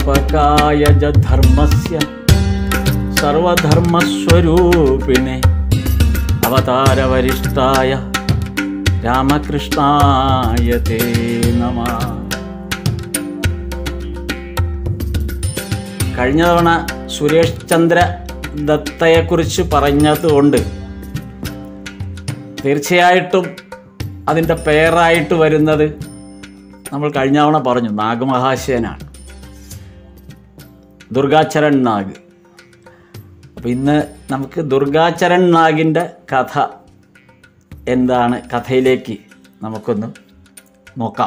സംസ്ഥാപകായ ച ധർമ്മസ്യ സർവധർമ്മസ്വരൂപിണെ അവതാരവരിഷ്ഠായ രാമകൃഷ്ണായ തേ നമ കഴിഞ്ഞ തവണ സുരേഷ് ചന്ദ്ര ദത്തയെക്കുറിച്ച് പറഞ്ഞതുകൊണ്ട് തീർച്ചയായിട്ടും അതിൻ്റെ പേരായിട്ട് വരുന്നത് നമ്മൾ കഴിഞ്ഞ തവണ പറഞ്ഞു നാഗമഹാശയനാണ് ദുർഗാചരൺ നാഗ് അപ്പോൾ ഇന്ന് നമുക്ക് ദുർഗാചരൺ നാഗിൻ്റെ കഥ എന്താണ് കഥയിലേക്ക് നമുക്കൊന്ന് നോക്കാം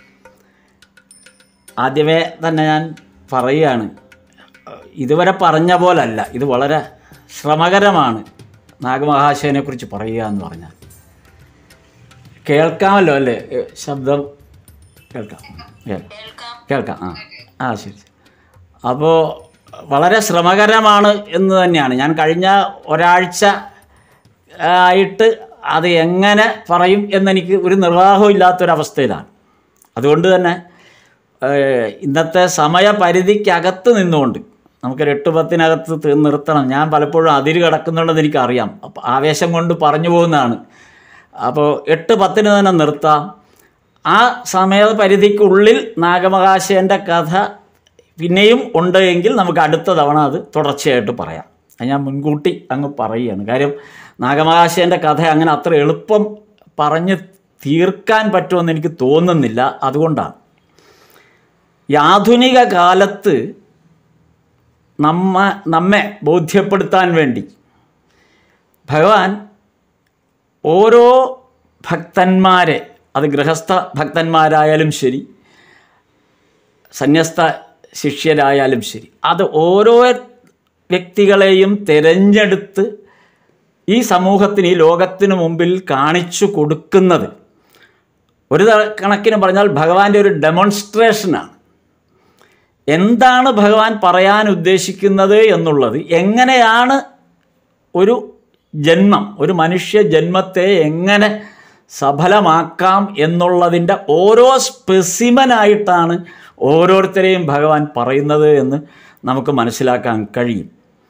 ആദ്യമേ തന്നെ ഞാൻ പറയുകയാണ് ഇതുവരെ പറഞ്ഞ പോലല്ല ഇത് വളരെ ശ്രമകരമാണ് നാഗമഹാശയനെക്കുറിച്ച് പറയുക എന്ന് പറഞ്ഞാൽ കേൾക്കാമല്ലോ അല്ലേ ഏ, ശബ്ദം കേൾക്കാം കേൾക്കാം കേൾക്കാം ആ ആ ശരി ശരി അപ്പോൾ വളരെ ശ്രമകരമാണ് എന്ന് തന്നെയാണ് ഞാൻ കഴിഞ്ഞ ഒരാഴ്ച ആയിട്ട് അത് എങ്ങനെ പറയും എന്നെനിക്ക് ഒരു നിർവാഹവും ഇല്ലാത്തൊരവസ്ഥയിലാണ് അതുകൊണ്ട് തന്നെ ഏഹ്, ഇന്നത്തെ സമയപരിധിക്കകത്ത് നിന്നുകൊണ്ട് നമുക്കൊരു എട്ട് പത്തിനകത്ത് തി- നിർത്തണം ഞാൻ പലപ്പോഴും അതിര് കിടക്കുന്നുണ്ടെന്ന് എനിക്കറിയാം അപ്പോൾ ആവേശം കൊണ്ട് പറഞ്ഞു പോകുന്നതാണ് അപ്പോൾ എട്ട് പത്തിന് തന്നെ നിർത്താം ആ സമയപരിധിക്കുള്ളിൽ നാഗമഹാശയൻ്റെ കഥ പിന്നെയും ഉണ്ട് എങ്കിൽ നമുക്ക് അടുത്ത തവണ അത് തുടർച്ചയായിട്ട് പറയാം അത് ഞാൻ മുൻകൂട്ടി അങ്ങ് പറയുകയാണ് കാര്യം നാഗമഹാശയൻ്റെ കഥ അങ്ങനെ അത്ര എളുപ്പം പറഞ്ഞ് തീർക്കാൻ പറ്റുമെന്ന് എനിക്ക് തോന്നുന്നില്ല അതുകൊണ്ടാണ് ഈ ആധുനിക കാലത്ത് നമ്മ നമ്മെ ബോധ്യപ്പെടുത്താൻ വേണ്ടി ഭഗവാൻ ഓരോ ഭക്തന്മാരെ അത് ഗൃഹസ്ഥ ഭക്തന്മാരായാലും ശരി സന്യസ്ത ശിഷ്യരായാലും ശരി അത് ഓരോ വ്യക്തികളെയും തിരഞ്ഞെടുത്ത് ഈ സമൂഹത്തിന് ഈ ലോകത്തിന് മുമ്പിൽ കാണിച്ചു കൊടുക്കുന്നത് ഒരു ത- കണക്കിന് പറഞ്ഞാൽ ഭഗവാന്റെ ഒരു ഡെമോൺസ്ട്രേഷനാണ് എന്താണ് ഭഗവാൻ പറയാൻ ഉദ്ദേശിക്കുന്നത് എന്നുള്ളത് എങ്ങനെയാണ് ഒരു ജന്മം ഒരു മനുഷ്യ ജന്മത്തെ എങ്ങനെ സഫലമാക്കാം എന്നുള്ളതിൻ്റെ ഓരോ സ്പെസിമനായിട്ടാണ് ഓരോരുത്തരെയും ഭഗവാൻ പറയുന്നത് എന്ന് നമുക്ക് മനസ്സിലാക്കാൻ കഴിയും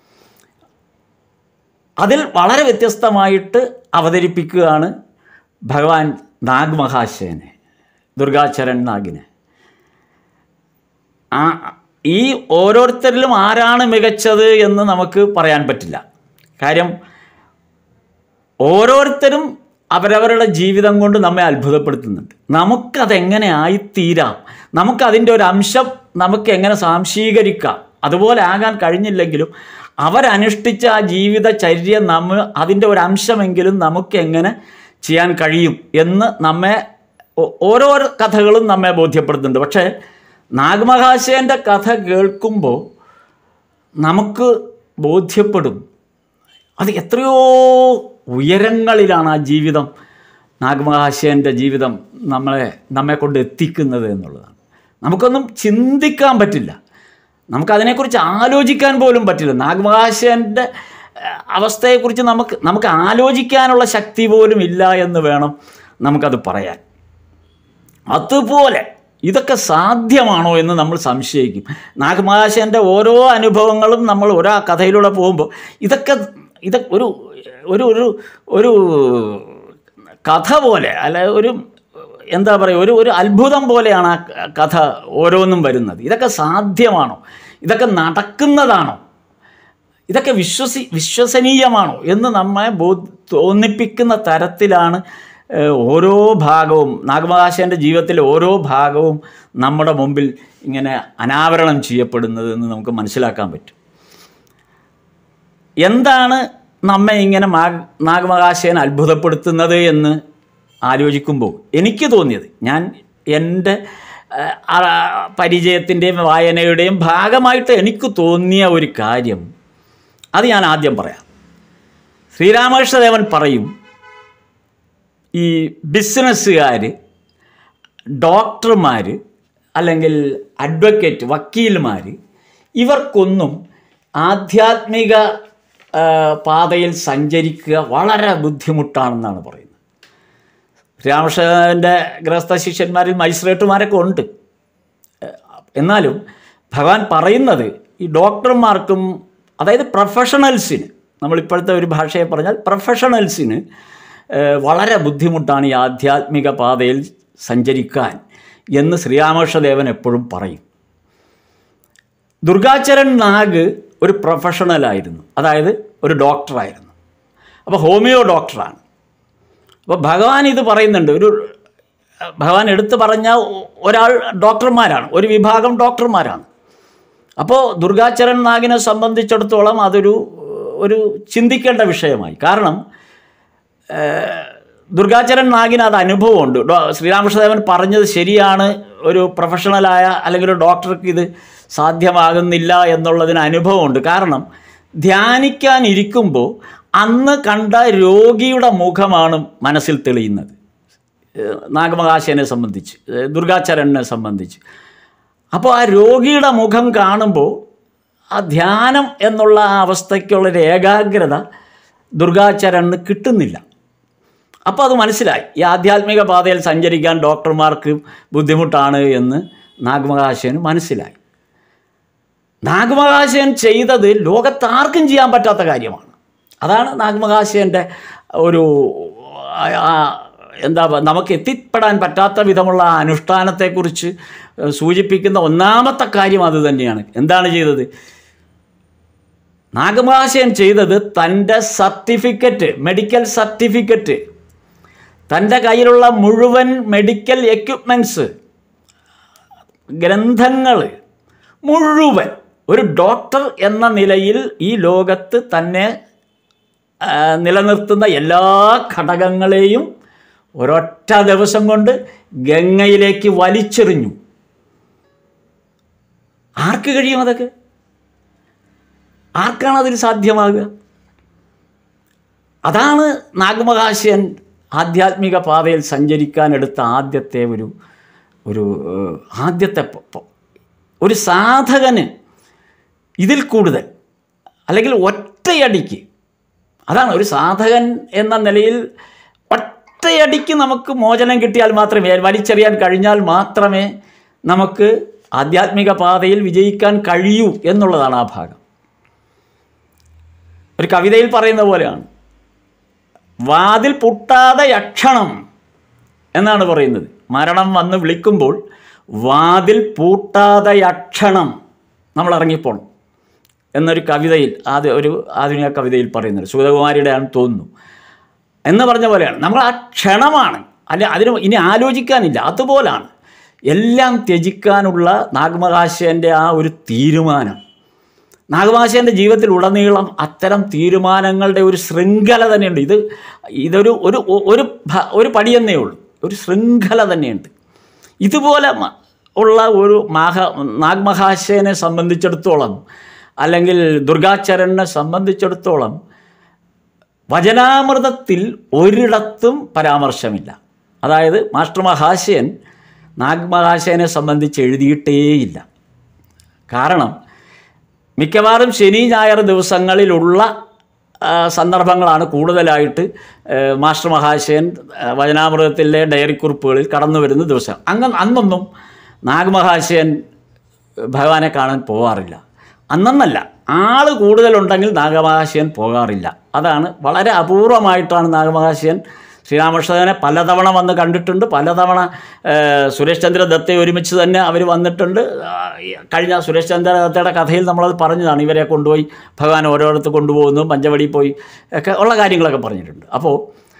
അതിൽ വളരെ വ്യത്യസ്തമായിട്ട് അവതരിപ്പിക്കുകയാണ് ഭഗവാൻ നാഗ് മഹാശയനെ ദുർഗാചരൺ നാഗിനെ ആ ഈ ഓരോരുത്തരിലും ആരാണ് മികച്ചത് എന്ന് നമുക്ക് പറയാൻ പറ്റില്ല കാര്യം ഓരോരുത്തരും അവരവരുടെ ജീവിതം കൊണ്ട് നമ്മെ അത്ഭുതപ്പെടുത്തുന്നുണ്ട് നമുക്കതെങ്ങനെ ആയിത്തീരാം നമുക്കതിൻ്റെ ഒരു അംശം നമുക്ക് എങ്ങനെ സാംശീകരിക്കാം അതുപോലെ ആകാൻ കഴിഞ്ഞില്ലെങ്കിലും അവരനുഷ്ഠിച്ച ആ ജീവിതചര്യ നമ്മ അതിൻ്റെ ഒരു അംശമെങ്കിലും നമുക്ക് എങ്ങനെ ചെയ്യാൻ കഴിയും എന്ന് നമ്മെ ഓ- ഓരോ കഥകളും നമ്മെ ബോധ്യപ്പെടുത്തുന്നുണ്ട് പക്ഷേ നാഗമഹാശയൻ്റെ കഥ കേൾക്കുമ്പോൾ നമുക്ക് ബോധ്യപ്പെടും അത് എത്രയോ ഉയരങ്ങളിലാണ് ആ ജീവിതം നാഗമഹാശയൻ്റെ ജീവിതം നമ്മളെ നമ്മെ കൊണ്ട് എത്തിക്കുന്നത് എന്നുള്ളതാണ് നമുക്കൊന്നും ചിന്തിക്കാൻ പറ്റില്ല നമുക്കതിനെക്കുറിച്ച് ആലോചിക്കാൻ പോലും പറ്റില്ല നാഗമഹാശയൻ്റെ ഏഹ്, അവസ്ഥയെക്കുറിച്ച് നമുക്ക് നമുക്ക് ആലോചിക്കാനുള്ള ശക്തി പോലും ഇല്ല എന്ന് വേണം നമുക്കത് പറയാൻ അതുപോലെ ഇതൊക്കെ സാധ്യമാണോ എന്ന് നമ്മൾ സംശയിക്കും നാഗമഹാശയൻ്റെ ഓരോ അനുഭവങ്ങളും നമ്മൾ ഓരോ കഥയിലൂടെ പോകുമ്പോൾ ഇതൊക്കെ ഇതൊക്കെ ഒരു ഒരു ഒരു ഒരു കഥ പോലെ അല്ല ഒരു എന്താ പറയുക ഒരു ഒരു അത്ഭുതം പോലെയാണ് ആ ക- കഥ ഓരോന്നും വരുന്നത് ഇതൊക്കെ സാധ്യമാണോ ഇതൊക്കെ നടക്കുന്നതാണോ ഇതൊക്കെ വിശ്വസി വിശ്വസനീയമാണോ എന്ന് നമ്മെ ബോ തോന്നിപ്പിക്കുന്ന തരത്തിലാണ് ഏഹ്, ഓരോ ഭാഗവും നാഗമഹാശയൻ്റെ ജീവിതത്തിലെ ഓരോ ഭാഗവും നമ്മുടെ മുമ്പിൽ ഇങ്ങനെ അനാവരണം ചെയ്യപ്പെടുന്നത് എന്ന് നമുക്ക് മനസ്സിലാക്കാൻ പറ്റും എന്താണ് നമ്മെ ഇങ്ങനെ മാ- നാഗമഹാശയൻ അത്ഭുതപ്പെടുത്തുന്നത് എന്ന് ആലോചിക്കുമ്പോൾ എനിക്ക് തോന്നിയത് ഞാൻ എൻ്റെ ഏഹ്, ആ പരിചയത്തിൻ്റെയും വായനയുടെയും ഭാഗമായിട്ട് എനിക്ക് തോന്നിയ ഒരു കാര്യം അത് ഞാൻ ആദ്യം പറയാം ശ്രീരാമകൃഷ്ണദേവൻ പറയും ഈ ബിസിനസ്സുകാർ ഡോക്ടർമാർ അല്ലെങ്കിൽ അഡ്വക്കേറ്റ് വക്കീൽമാർ ഇവർക്കൊന്നും ആധ്യാത്മിക ആ, പാതയിൽ സഞ്ചരിക്കുക വളരെ ബുദ്ധിമുട്ടാണെന്നാണ് പറയുന്നത് രാമകൃഷ്ണൻ്റെ ഗൃഹസ്ഥ ശിഷ്യന്മാരിൽ മജിസ്ട്രേറ്റുമാരൊക്കെ ഉണ്ട് എന്നാലും ഭഗവാൻ പറയുന്നത് ഈ ഡോക്ടർമാർക്കും അതായത് പ്രൊഫഷണൽസിന് നമ്മളിപ്പോഴത്തെ ഒരു ഭാഷയെ പറഞ്ഞാൽ പ്രൊഫഷണൽസിന് ഏഹ്, വളരെ ബുദ്ധിമുട്ടാണ് ഈ ആധ്യാത്മിക പാതയിൽ സഞ്ചരിക്കാൻ എന്ന് ശ്രീരാമകൃഷ്ണദേവൻ എപ്പോഴും പറയും ദുർഗാചരൺ നാഗ് ഒരു പ്രൊഫഷണലായിരുന്നു അതായത് ഒരു ഡോക്ടറായിരുന്നു അപ്പോൾ ഹോമിയോ ഡോക്ടറാണ് അപ്പോൾ ഭഗവാൻ ഇത് പറയുന്നുണ്ട് ഒരു ഭഗവാൻ എടുത്തു പറഞ്ഞ ഒരാൾ ഡോക്ടർമാരാണ് ഒരു വിഭാഗം ഡോക്ടർമാരാണ് അപ്പോൾ ദുർഗാചരൺ നാഗിനെ സംബന്ധിച്ചിടത്തോളം അതൊരു ഒരു ചിന്തിക്കേണ്ട വിഷയമായി കാരണം ഏഹ്, ദുർഗാചരൺ നാഗിന് അത് അനുഭവമുണ്ട് ഡോ- ശ്രീരാമകൃഷ്ണദേവൻ പറഞ്ഞത് ശരിയാണ് ഒരു പ്രൊഫഷണലായ അല്ലെങ്കിൽ ഒരു ഡോക്ടർക്ക് ഇത് സാധ്യമാകുന്നില്ല എന്നുള്ളതിന് അനുഭവമുണ്ട് കാരണം ധ്യാനിക്കാനിരിക്കുമ്പോൾ അന്ന് കണ്ട രോഗിയുടെ മുഖമാണ് മനസ്സിൽ തെളിയുന്നത് ഏഹ്, നാഗമഹാശയനെ സംബന്ധിച്ച് ഏഹ്, ദുർഗാചരണിനെ സംബന്ധിച്ച് അപ്പോൾ ആ രോഗിയുടെ മുഖം കാണുമ്പോൾ ആ ധ്യാനം എന്നുള്ള ആ അവസ്ഥയ്ക്കുള്ളൊരു ഏകാഗ്രത ദുർഗാചരണിന് കിട്ടുന്നില്ല അപ്പോൾ അത് മനസ്സിലായി ഈ ആധ്യാത്മിക പാതയിൽ സഞ്ചരിക്കാൻ ഡോക്ടർമാർക്ക് ബുദ്ധിമുട്ടാണ് എന്ന് നാഗമഹാശയന് മനസ്സിലായി നാഗമഹാശയൻ ചെയ്തത് ലോകത്താർക്കും ചെയ്യാൻ പറ്റാത്ത കാര്യമാണ് അതാണ് നാഗമഹാശയൻ്റെ ഒരു ആ- ആ എന്താ പ- നമുക്ക് എത്തിപ്പെടാൻ പറ്റാത്ത വിധമുള്ള ആ അനുഷ്ഠാനത്തെക്കുറിച്ച് സൂചിപ്പിക്കുന്ന ഒന്നാമത്തെ കാര്യം അത് തന്നെയാണ് എന്താണ് ചെയ്തത് നാഗമഹാശയൻ ചെയ്തത് തൻ്റെ സർട്ടിഫിക്കറ്റ് മെഡിക്കൽ സർട്ടിഫിക്കറ്റ് തൻ്റെ കയ്യിലുള്ള മുഴുവൻ മെഡിക്കൽ എക്യുപ്മെൻറ്റ്സ് ഗ്രന്ഥങ്ങൾ മുഴുവൻ ഒരു ഡോക്ടർ എന്ന നിലയിൽ ഈ ലോകത്ത് തന്നെ ആ, നിലനിർത്തുന്ന എല്ലാ ഘടകങ്ങളെയും ഒരൊറ്റ ദിവസം കൊണ്ട് ഗംഗയിലേക്ക് വലിച്ചെറിഞ്ഞു ആർക്ക് കഴിയും അതൊക്കെ ആർക്കാണ് അതിന് സാധ്യമാകുക അതാണ് നാഗമഹാശയൻ ആധ്യാത്മിക പാതയിൽ സഞ്ചരിക്കാൻ എടുത്ത ആദ്യത്തെ ഒരു ഒരു ഏഹ്, ആദ്യത്തെ പ- പ- ഒരു സാധകന് ഇതിൽ കൂടുതൽ അല്ലെങ്കിൽ ഒറ്റയടിക്ക് അതാണ് ഒരു സാധകൻ എന്ന നിലയിൽ ഒറ്റയടിക്ക് നമുക്ക് മോചനം കിട്ടിയാൽ മാത്രമേ വലിച്ചെറിയാൻ കഴിഞ്ഞാൽ മാത്രമേ നമുക്ക് ആധ്യാത്മിക പാതയിൽ വിജയിക്കാൻ കഴിയൂ എന്നുള്ളതാണ് ആ ഭാഗം ഒരു കവിതയിൽ പറയുന്ന പോലെയാണ് വാതിൽ പൊട്ടാതെ യക്ഷണം എന്നാണ് പറയുന്നത് മരണം വന്ന് വിളിക്കുമ്പോൾ വാതിൽ പൂട്ടാതെ യക്ഷണം നമ്മൾ ഇറങ്ങിപ്പോണം എന്നൊരു കവിതയിൽ ആദ്യ ഒരു ആധുനിക കവിതയിൽ പറയുന്നത് സുഗതകുമാരിയുടെ ആണെന്ന് തോന്നുന്നു എന്ന് പറഞ്ഞ പോലെയാണ് നമ്മൾ ആ ക്ഷണമാണ് അല്ല അതിന് ഇനി ആലോചിക്കാനില്ല അതുപോലാണ് എല്ലാം ത്യജിക്കാനുള്ള നാഗമഹാശയൻ്റെ ആ ഒരു തീരുമാനം നാഗമാശയൻ്റെ ജീവിതത്തിൽ ഉടനീളം അത്തരം തീരുമാനങ്ങളുടെ ഒരു ശൃംഖല തന്നെയുണ്ട് ഇത് ഇതൊരു ഒരു ഒരു ഭ- ഒരു പടിയെന്നേ ഉള്ളൂ ഒരു ശൃംഖല തന്നെയുണ്ട് ഇതുപോലെ മ- ഉള്ള ഒരു മഹ നാഗ്മഹാശയനെ സംബന്ധിച്ചിടത്തോളം അല്ലെങ്കിൽ ദുർഗാചരണിനെ സംബന്ധിച്ചിടത്തോളം വചനാമൃതത്തിൽ ഒരിടത്തും പരാമർശമില്ല അതായത് മാസ്റ്റർ മഹാശയൻ നാഗ്മഹാശയനെ സംബന്ധിച്ച് എഴുതിയിട്ടേയില്ല കാരണം മിക്കവാറും ശനി ഞായർ ദിവസങ്ങളിലുള്ള ആ, സന്ദർഭങ്ങളാണ് കൂടുതലായിട്ട് ആ, മാസ്റ്റർ മഹാശയൻ ആ, വചനാമൃതത്തിലെ ഡയറി കുറിപ്പുകളിൽ കടന്നു വരുന്ന ദിവസം അങ്ങ് അന്നൊന്നും നാഗമഹാശയൻ ഭഗവാനെ കാണാൻ പോകാറില്ല അന്നല്ല ആൾ കൂടുതലുണ്ടെങ്കിൽ നാഗമഹാശയൻ പോകാറില്ല അതാണ് വളരെ അപൂർവമായിട്ടാണ് നാഗമഹാശയൻ ശ്രീരാമകൃഷ്ണനെ പലതവണ വന്ന് കണ്ടിട്ടുണ്ട് പലതവണ ഏഹ്, സുരേഷ് ചന്ദ്ര ദത്തെ ഒരുമിച്ച് തന്നെ അവർ വന്നിട്ടുണ്ട് ആ, ഈ കഴിഞ്ഞ സുരേഷ് ചന്ദ്ര ദത്തയുടെ കഥയിൽ നമ്മളത് പറഞ്ഞതാണ് ഇവരെ കൊണ്ടുപോയി ഭഗവാൻ ഓരോരുത്തർ കൊണ്ടുപോകുന്നു പഞ്ചവടി പോയി ഒക്കെ ഉള്ള കാര്യങ്ങളൊക്കെ പറഞ്ഞിട്ടുണ്ട് അപ്പോൾ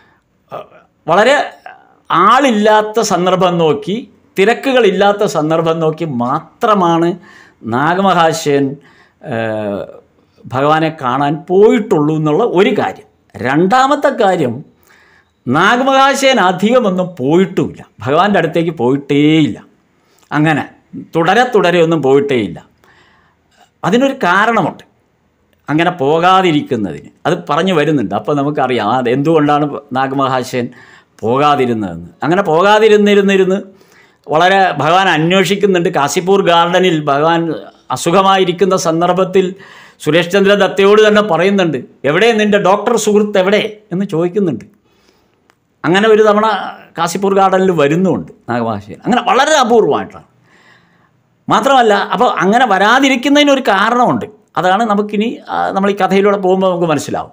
വളരെ ആളില്ലാത്ത സന്ദർഭം നോക്കി തിരക്കുകളില്ലാത്ത സന്ദർഭം നോക്കി മാത്രമാണ് നാഗമഹാശയൻ ഏഹ്, ഭഗവാനെ കാണാൻ പോയിട്ടുള്ളൂ എന്നുള്ള ഒരു കാര്യം രണ്ടാമത്തെ കാര്യം നാഗമഹാശയൻ അധികമൊന്നും പോയിട്ടുമില്ല ഭഗവാന്റെ അടുത്തേക്ക് പോയിട്ടേയില്ല അങ്ങനെ തുടരെ തുടരെ ഒന്നും പോയിട്ടേയില്ല അതിനൊരു കാരണമുണ്ട് അങ്ങനെ പോകാതിരിക്കുന്നതിന് അത് പറഞ്ഞു വരുന്നുണ്ട് അപ്പോൾ നമുക്കറിയാം അത് എന്തുകൊണ്ടാണ് നാഗമഹാശയൻ പോകാതിരുന്നതെന്ന് അങ്ങനെ പോകാതിരുന്നിരുന്നിരുന്ന് വളരെ ഭഗവാൻ അന്വേഷിക്കുന്നുണ്ട് കാശിപ്പൂർ ഗാർഡനിൽ ഭഗവാൻ അസുഖമായിരിക്കുന്ന സന്ദർഭത്തിൽ സുരേഷ് ചന്ദ്ര ദത്തയോട് തന്നെ പറയുന്നുണ്ട് എവിടെ നിൻ്റെ ഡോക്ടർ സുഹൃത്ത് എവിടെ എന്ന് ചോദിക്കുന്നുണ്ട് അങ്ങനെ ഒരു തവണ കാശിപ്പൂർ ഗാർഡനിൽ വരുന്നുമുണ്ട് നാഗമഹാശയൻ അങ്ങനെ വളരെ അപൂർവമായിട്ടാണ് മാത്രമല്ല അപ്പോൾ അങ്ങനെ വരാതിരിക്കുന്നതിനൊരു കാരണമുണ്ട് അതാണ് നമുക്കിനി ആ, നമ്മൾ ഈ കഥയിലൂടെ പോകുമ്പോൾ നമുക്ക് മനസ്സിലാവും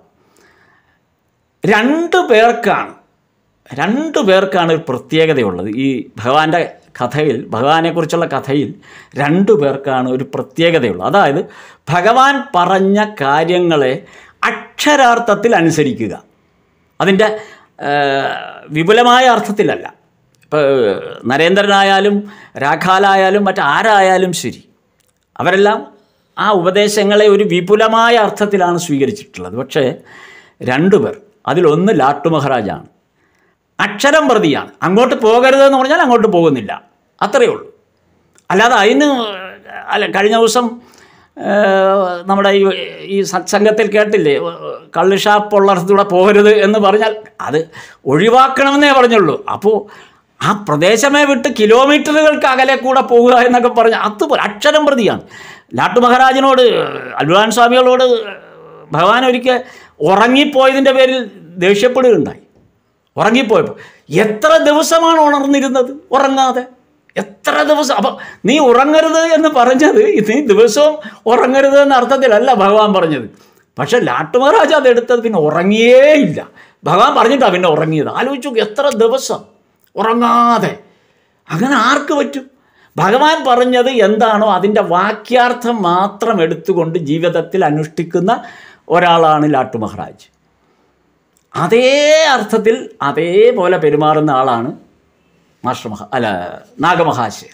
രണ്ട് പേർക്കാണ് രണ്ട് പേർക്കാണ് ഒരു പ്രത്യേകതയുള്ളത് ഈ ഭഗവാന്റെ കഥയിൽ ഭഗവാനെക്കുറിച്ചുള്ള കഥയിൽ രണ്ട് പേർക്കാണ് ഒരു പ്രത്യേകതയുള്ളത് അതായത് ഭഗവാൻ പറഞ്ഞ കാര്യങ്ങളെ അക്ഷരാർത്ഥത്തിൽ അനുസരിക്കുക അതിൻ്റെ ആ, വിപുലമായ അർത്ഥത്തിലല്ല ഇപ്പോൾ നരേന്ദ്രനായാലും രാഖാലായാലും മറ്റാരായാലും ശരി അവരെല്ലാം ആ ഉപദേശങ്ങളെ ഒരു വിപുലമായ അർത്ഥത്തിലാണ് സ്വീകരിച്ചിട്ടുള്ളത് പക്ഷേ രണ്ടുപേർ അതിലൊന്ന് ലാട്ടു മഹാരാജാണ് അക്ഷരം പ്രതിയാണ് അങ്ങോട്ട് പോകരുതെന്ന് പറഞ്ഞാൽ അങ്ങോട്ട് പോകുന്നില്ല അത്രയേ ഉള്ളൂ അല്ലാതെ അതിന് അല്ല കഴിഞ്ഞ ദിവസം ആ, നമ്മുടെ ഈ ഈ സത്സംഗത്തിൽ കേട്ടില്ലേ കള്ള് ഷാപ്പുള്ളിടത്തൂടെ പോകരുത് എന്ന് പറഞ്ഞാൽ അത് ഒഴിവാക്കണമെന്നേ പറഞ്ഞുള്ളൂ അപ്പോൾ ആ പ്രദേശമേ വിട്ട് കിലോമീറ്ററുകൾക്ക് അകലെ കൂടെ പോകുക എന്നൊക്കെ പറഞ്ഞാൽ അതുപോലെ അക്ഷരം പ്രതിയാണ് ലാട്ടു മഹാരാജനോട് അൽവാൻ സ്വാമികളോട് ഭഗവാൻ ഒരിക്കൽ ഉറങ്ങിപ്പോയതിൻ്റെ പേരിൽ ദേഷ്യപ്പെടുകയുണ്ടായി ഉറങ്ങിപ്പോയപ്പോൾ എത്ര ദിവസമാണ് ഉണർന്നിരുന്നത് ഉറങ്ങാതെ എത്ര ദിവസം അപ്പം നീ ഉറങ്ങരുത് എന്ന് പറഞ്ഞത് നീ ദിവസവും ഉറങ്ങരുത് എന്ന അർത്ഥത്തിലല്ല ഭഗവാൻ പറഞ്ഞത് പക്ഷെ ലാട്ടു മഹാരാജ് അത് എടുത്തത് പിന്നെ ഉറങ്ങിയേ ഇല്ല ഭഗവാൻ പറഞ്ഞിട്ടാണ് പിന്നെ ഉറങ്ങിയത് ആലോചിച്ചു നോക്ക്, എത്ര ദിവസം ഉറങ്ങാതെ അങ്ങനെ ആർക്ക് പറ്റും ഭഗവാൻ പറഞ്ഞത് എന്താണോ അതിൻ്റെ വാക്യാർത്ഥം മാത്രം എടുത്തുകൊണ്ട് ജീവിതത്തിൽ അനുഷ്ഠിക്കുന്ന ഒരാളാണ് ലാട്ടു മഹാരാജ് അതേ അർത്ഥത്തിൽ അതേപോലെ പെരുമാറുന്ന ആളാണ് മാസ്റ്റർ മഹാ അല്ല നാഗമഹാശയൻ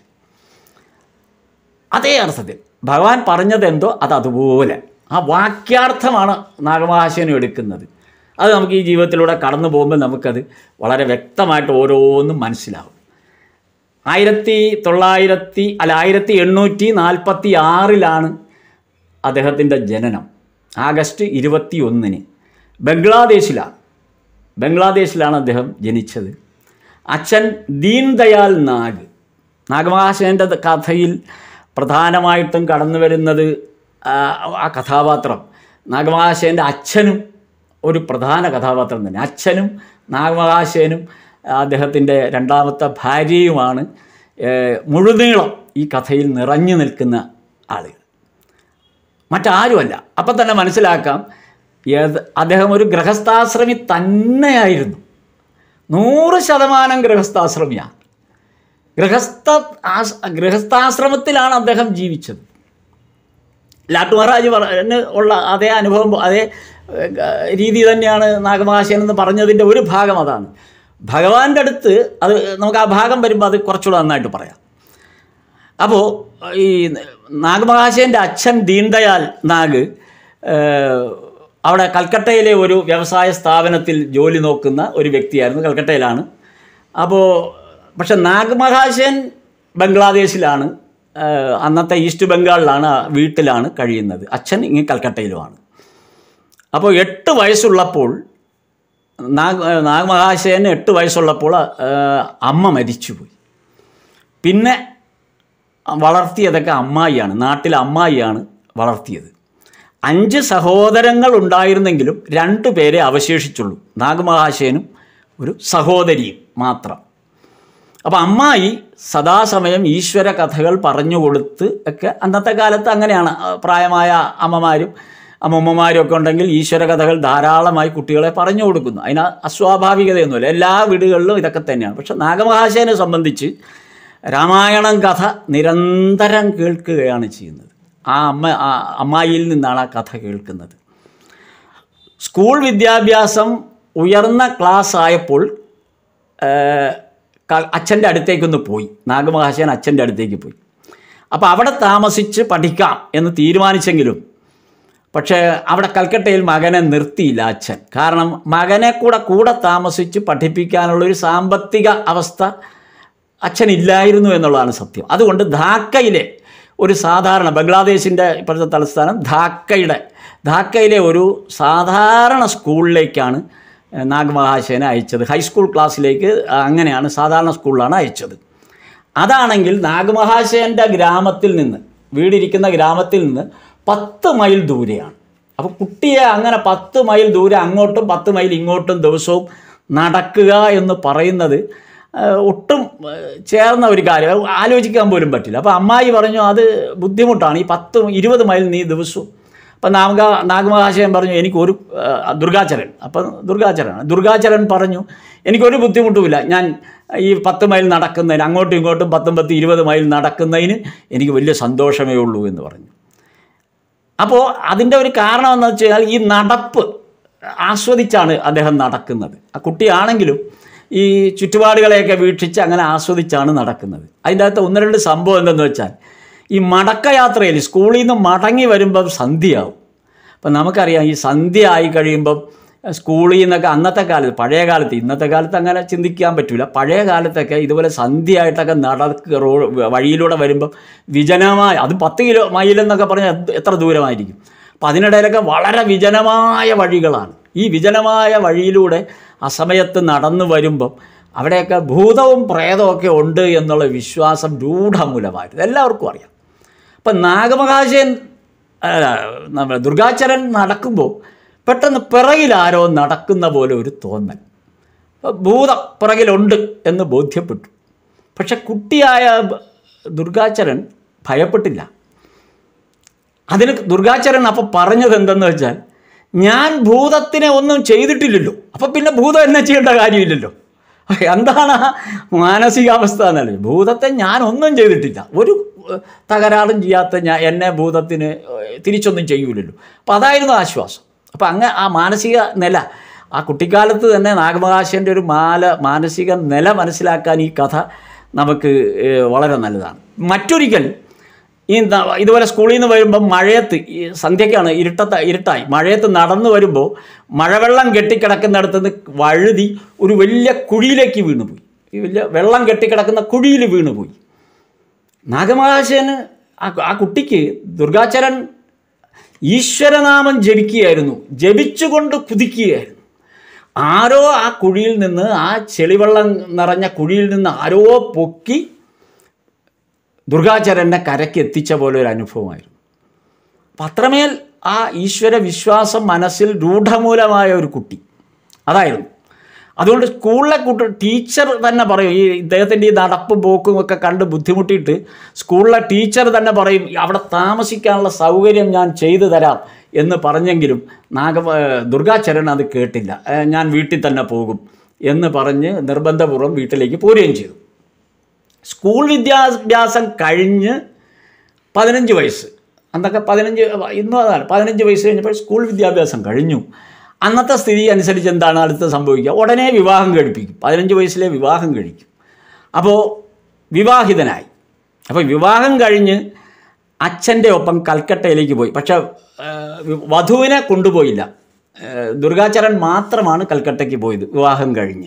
അതേ അർത്ഥത്തിൽ ഭഗവാൻ പറഞ്ഞതെന്തോ അത് അതുപോലെ ആ വാക്യാർത്ഥമാണ് നാഗമഹാശയനും എടുക്കുന്നത് അത് നമുക്ക് ഈ ജീവിതത്തിലൂടെ കടന്നു പോകുമ്പോൾ നമുക്കത് വളരെ വ്യക്തമായിട്ട് ഓരോന്നും മനസ്സിലാവും ആയിരത്തി തൊള്ളായിരത്തി അല്ല ആയിരത്തി എണ്ണൂറ്റി നാൽപ്പത്തി ആറിലാണ് അദ്ദേഹത്തിൻ്റെ ജനനം ആഗസ്റ്റ് ഇരുപത്തി ഒന്നിന് ബംഗ്ലാദേശിലാണ് ബംഗ്ലാദേശിലാണ് അദ്ദേഹം ജനിച്ചത് അച്ഛൻ ദീൻ ദയാൽ നാഗ് നാഗമഹാശയൻ്റെ കഥയിൽ പ്രധാനമായിട്ടും കടന്നു വരുന്നത് ആ, ആ കഥാപാത്രം നാഗമഹാശയൻ്റെ അച്ഛനും ഒരു പ്രധാന കഥാപാത്രം തന്നെ അച്ഛനും നാഗമഹാശയനും അദ്ദേഹത്തിൻ്റെ രണ്ടാമത്തെ ഭാര്യയുമാണ് ഏഹ്, മുഴുനീളം ഈ കഥയിൽ നിറഞ്ഞു നിൽക്കുന്ന ആളുകൾ മറ്റാരുമല്ല അപ്പം തന്നെ മനസ്സിലാക്കാം ഏത് അദ്ദേഹം ഒരു ഗൃഹസ്ഥാശ്രമി തന്നെയായിരുന്നു നൂറ് ശതമാനം ഗൃഹസ്ഥാശ്രമിയാണ് ഗൃഹസ്ഥ ആസ് ഗൃഹസ്ഥാശ്രമത്തിലാണ് അദ്ദേഹം ജീവിച്ചത് ലാട്ടു മഹാരാജ് പറഞ്ഞ ഉള്ള അതേ അനുഭവം അതേ ഏഹ്, രീതി തന്നെയാണ് നാഗമഹാശയൻ എന്ന് പറഞ്ഞതിൻ്റെ ഒരു ഭാഗം അതാണ് ഭഗവാന്റെ അടുത്ത് അത് നമുക്ക് ആ ഭാഗം വരുമ്പോൾ അത് കുറച്ചുകൂടെ നന്നായിട്ട് പറയാം അപ്പോൾ ഈ നാഗമഹാശയൻ്റെ അച്ഛൻ ദീൻദയാൽ നാഗ് ഏഹ്, അവിടെ കൽക്കട്ടയിലെ ഒരു വ്യവസായ സ്ഥാപനത്തിൽ ജോലി നോക്കുന്ന ഒരു വ്യക്തിയായിരുന്നു കൽക്കട്ടയിലാണ് അപ്പോൾ പക്ഷെ നാഗമഹാശയൻ ബംഗ്ലാദേശിലാണ് ഏഹ്, അന്നത്തെ ഈസ്റ്റ് ബംഗാളിലാണ് ആ വീട്ടിലാണ് കഴിയുന്നത് അച്ഛൻ ഇങ്ങനെ കൽക്കട്ടയിലുമാണ് അപ്പോൾ എട്ട് വയസ്സുള്ളപ്പോൾ നാഗ് നാഗമഹാശയന് എട്ട് വയസ്സുള്ളപ്പോൾ ഏഹ്, അമ്മ മരിച്ചുപോയി പിന്നെ വളർത്തിയതൊക്കെ അമ്മായിയാണ് നാട്ടിലെ അമ്മായിയാണ് വളർത്തിയത് അഞ്ച് സഹോദരങ്ങൾ ഉണ്ടായിരുന്നെങ്കിലും രണ്ടു പേരെ അവശേഷിച്ചുള്ളൂ നാഗമഹാശയനും ഒരു സഹോദരിയും മാത്രം അപ്പോൾ അമ്മായി സദാസമയം ഈശ്വര കഥകൾ പറഞ്ഞു കൊടുത്ത് ഒക്കെ അന്നത്തെ കാലത്ത് അങ്ങനെയാണ് ആ, പ്രായമായ അമ്മമാരും അമ്മമ്മമാരും ഒക്കെ ഉണ്ടെങ്കിൽ ഈശ്വര കഥകൾ ധാരാളമായി കുട്ടികളെ പറഞ്ഞു കൊടുക്കുന്നു അതിന് അസ്വാഭാവികതയൊന്നുമില്ല എല്ലാ വീടുകളിലും ഇതൊക്കെ തന്നെയാണ് പക്ഷെ നാഗമഹാശയനെ സംബന്ധിച്ച് രാമായണം കഥ നിരന്തരം കേൾക്കുകയാണ് ചെയ്യുന്നത് ആ അമ്മ ആ അമ്മായിയിൽ നിന്നാണ് ആ കഥ കേൾക്കുന്നത് സ്കൂൾ വിദ്യാഭ്യാസം ഉയർന്ന ക്ലാസ് ആയപ്പോൾ അച്ഛൻ്റെ അടുത്തേക്കൊന്ന് പോയി നാഗമഹാശയൻ അച്ഛൻ്റെ അടുത്തേക്ക് പോയി അപ്പോൾ അവിടെ താമസിച്ച് പഠിക്കാം എന്ന് തീരുമാനിച്ചെങ്കിലും പക്ഷേ അവിടെ കൽക്കട്ടയിൽ മകനെ നിർത്തിയില്ല അച്ഛൻ കാരണം മകനെ കൂടെ കൂടെ താമസിച്ച് പഠിപ്പിക്കാനുള്ളൊരു സാമ്പത്തിക അവസ്ഥ അച്ഛനില്ലായിരുന്നു എന്നുള്ളതാണ് സത്യം അതുകൊണ്ട് ധാക്കയിലെ ഒരു സാധാരണ ബംഗ്ലാദേശിൻ്റെ ഇപ്പോഴത്തെ തലസ്ഥാനം ധാക്കയുടെ ധാക്കയിലെ ഒരു സാധാരണ സ്കൂളിലേക്കാണ് ഏഹ്, നാഗമഹാശയനെ അയച്ചത് ഹൈസ്കൂൾ ക്ലാസ്സിലേക്ക് അങ്ങനെയാണ് സാധാരണ സ്കൂളിലാണ് അയച്ചത് അതാണെങ്കിൽ നാഗമഹാശയൻ്റെ ഗ്രാമത്തിൽ നിന്ന് വീടിരിക്കുന്ന ഗ്രാമത്തിൽ നിന്ന് പത്ത് മൈൽ ദൂരെയാണ് അപ്പോൾ കുട്ടിയെ അങ്ങനെ പത്ത് മൈൽ ദൂരെ അങ്ങോട്ടും പത്ത് മൈൽ ഇങ്ങോട്ടും ദിവസവും നടക്കുക എന്ന് പറയുന്നത് ആ, ഒട്ടും ആ, ചേർന്ന ഒരു കാര്യം അത് ആലോചിക്കാൻ പോലും പറ്റില്ല അപ്പോൾ അമ്മായി പറഞ്ഞു അത് ബുദ്ധിമുട്ടാണ് ഈ പത്ത് ഇരുപത് മൈൽ നീ ദിവസവും അപ്പം നാമക നാഗമഹാശയൻ പറഞ്ഞു എനിക്കൊരു ആ, ദുർഗാചരൻ അപ്പം ദുർഗാചരനാണ് ദുർഗാചരൻ പറഞ്ഞു എനിക്കൊരു ബുദ്ധിമുട്ടുമില്ല ഞാൻ ഈ പത്ത് മൈൽ നടക്കുന്നതിന് അങ്ങോട്ടും ഇങ്ങോട്ടും പത്തും പത്ത് ഇരുപത് മൈൽ നടക്കുന്നതിന് എനിക്ക് വലിയ സന്തോഷമേ ഉള്ളൂ എന്ന് പറഞ്ഞു അപ്പോൾ അതിൻ്റെ ഒരു കാരണം എന്ന് വെച്ച് കഴിഞ്ഞാൽ ഈ നടപ്പ് ആസ്വദിച്ചാണ് അദ്ദേഹം നടക്കുന്നത് ആ കുട്ടിയാണെങ്കിലും ഈ ചുറ്റുപാടുകളെയൊക്കെ വീക്ഷിച്ച് അങ്ങനെ ആസ്വദിച്ചാണ് നടക്കുന്നത് അതിൻ്റെ അകത്ത് ഒന്ന് രണ്ട് സംഭവം എന്തെന്ന് വെച്ചാൽ ഈ മടക്കയാത്രയിൽ സ്കൂളിൽ നിന്ന് മടങ്ങി വരുമ്പം സന്ധ്യയാവും അപ്പം നമുക്കറിയാം ഈ സന്ധ്യ ആയി കഴിയുമ്പം സ്കൂളിൽ നിന്നൊക്കെ അന്നത്തെ കാലത്ത് പഴയ കാലത്ത് ഇന്നത്തെ കാലത്ത് അങ്ങനെ ചിന്തിക്കാൻ പറ്റില്ല പഴയ കാലത്തൊക്കെ ഇതുപോലെ സന്ധ്യയായിട്ടൊക്കെ നടക്ക് റോ വഴിയിലൂടെ വരുമ്പം വിജനമായ അത് പത്ത് കിലോ മൈൽ എന്നൊക്കെ പറഞ്ഞാൽ എത്ര- എത്ര ദൂരമായിരിക്കും അപ്പം അതിനിടയിലൊക്കെ വളരെ വിജനമായ വഴികളാണ് ഈ വിജനമായ വഴിയിലൂടെ ആ സമയത്ത് നടന്നു വരുമ്പം അവിടെയൊക്കെ ഭൂതവും പ്രേതവും ഒക്കെ ഉണ്ട് എന്നുള്ള വിശ്വാസം രൂഢമൂലമായിട്ട് എല്ലാവർക്കും അറിയാം അപ്പം നാഗമഹാശയൻ അല്ല, നമ്മുടെ ദുർഗാചരൻ നടക്കുമ്പോൾ പെട്ടെന്ന് പിറകിൽ ആരോ നടക്കുന്ന പോലെ ഒരു തോന്നൽ അപ്പോൾ ഭൂതം പിറകിലുണ്ട് എന്ന് ബോധ്യപ്പെട്ടു പക്ഷെ കുട്ടിയായ ബ- ദുർഗാചരൻ ഭയപ്പെട്ടില്ല അതിന് ദുർഗാചരൻ അപ്പോൾ പറഞ്ഞത് എന്തെന്ന് വെച്ചാൽ ഞാൻ ഭൂതത്തിനെ ഒന്നും ചെയ്തിട്ടില്ലല്ലോ അപ്പം പിന്നെ ഭൂതം എന്നെ ചെയ്യേണ്ട കാര്യമില്ലല്ലോ എന്താണ് ആ മാനസികാവസ്ഥ എന്നല്ലേ ഭൂതത്തെ ഞാൻ ഒന്നും ചെയ്തിട്ടില്ല ഒരു ഏഹ്, തകരാറും ചെയ്യാത്ത ഞാൻ എന്നെ ഭൂതത്തിന് ഏഹ്, തിരിച്ചൊന്നും ചെയ്യൂലല്ലോ അപ്പം അതായിരുന്നു ആശ്വാസം അപ്പം അങ്ങ് ആ മാനസിക നില ആ കുട്ടിക്കാലത്ത് തന്നെ നാഗമഹാശൻ്റെ ഒരു മാല മാനസിക നില മനസ്സിലാക്കാൻ ഈ കഥ നമുക്ക് ഏഹ്, വളരെ നല്ലതാണ് മറ്റൊരിക്കൽ ഈ ന- ഇതുപോലെ സ്കൂളിൽ നിന്ന് വരുമ്പോൾ മഴയത്ത് ഈ സന്ധ്യക്കാണ് ഇരുട്ടത്ത ഇരുട്ടായി മഴയത്ത് നടന്നു വരുമ്പോൾ മഴവെള്ളം കെട്ടിക്കിടക്കുന്നിടത്ത് നിന്ന് വഴുതി ഒരു വലിയ കുഴിയിലേക്ക് വീണുപോയി ഈ വലിയ വെള്ളം കെട്ടിക്കിടക്കുന്ന കുഴിയിൽ വീണുപോയി നാഗമഹാശയന് ആ ആ കുട്ടിക്ക് ദുർഗാചരൻ ഈശ്വരനാമം ജപിക്കുകയായിരുന്നു ജപിച്ചുകൊണ്ട് കുതിക്കുകയായിരുന്നു ആരോ ആ കുഴിയിൽ നിന്ന് ആ ചെളിവെള്ളം നിറഞ്ഞ കുഴിയിൽ നിന്ന് ആരോ പൊക്കി ദുർഗാചരൻ്റെ കരയ്ക്ക് എത്തിച്ച പോലെ ഒരു അനുഭവമായിരുന്നു അപ്പം അത്രമേൽ ആ ഈശ്വര വിശ്വാസം മനസ്സിൽ രൂഢമൂലമായ ഒരു കുട്ടി അതായിരുന്നു അതുകൊണ്ട് സ്കൂളിലെ കുട്ടി ടീച്ചർ തന്നെ പറയും ഈ ഇദ്ദേഹത്തിൻ്റെ ഈ നടപ്പും പോക്കും ഒക്കെ കണ്ട് ബുദ്ധിമുട്ടിയിട്ട് സ്കൂളിലെ ടീച്ചർ തന്നെ പറയും അവിടെ താമസിക്കാനുള്ള സൗകര്യം ഞാൻ ചെയ്തു തരാം എന്ന് പറഞ്ഞെങ്കിലും നാഗ ദുർഗാചരൺ അത് കേട്ടില്ല "ഏ, ഞാൻ വീട്ടിൽ തന്നെ പോകും എന്ന് പറഞ്ഞ് നിർബന്ധപൂർവ്വം വീട്ടിലേക്ക് പോരുകയും ചെയ്തു സ്കൂൾ വിദ്യാഭ്യാസം കഴിഞ്ഞ് പതിനഞ്ച് വയസ്സ് അന്നൊക്കെ പതിനഞ്ച് ഇന്നും അതാണ് പതിനഞ്ച് വയസ്സ് കഴിഞ്ഞപ്പോൾ സ്കൂൾ വിദ്യാഭ്യാസം കഴിഞ്ഞു അന്നത്തെ സ്ഥിതി അനുസരിച്ച് എന്താണ് അടുത്ത് സംഭവിക്കുക ഉടനെ വിവാഹം കഴിപ്പിക്കും പതിനഞ്ച് വയസ്സിലെ വിവാഹം കഴിക്കും അപ്പോൾ വിവാഹിതനായി അപ്പോൾ വിവാഹം കഴിഞ്ഞ് അച്ഛൻ്റെ ഒപ്പം കൽക്കട്ടയിലേക്ക് പോയി പക്ഷേ ആ, വധുവിനെ കൊണ്ടുപോയില്ല ആ, ദുർഗാചരൺ മാത്രമാണ് കൽക്കട്ടയ്ക്ക് പോയത് വിവാഹം കഴിഞ്ഞ്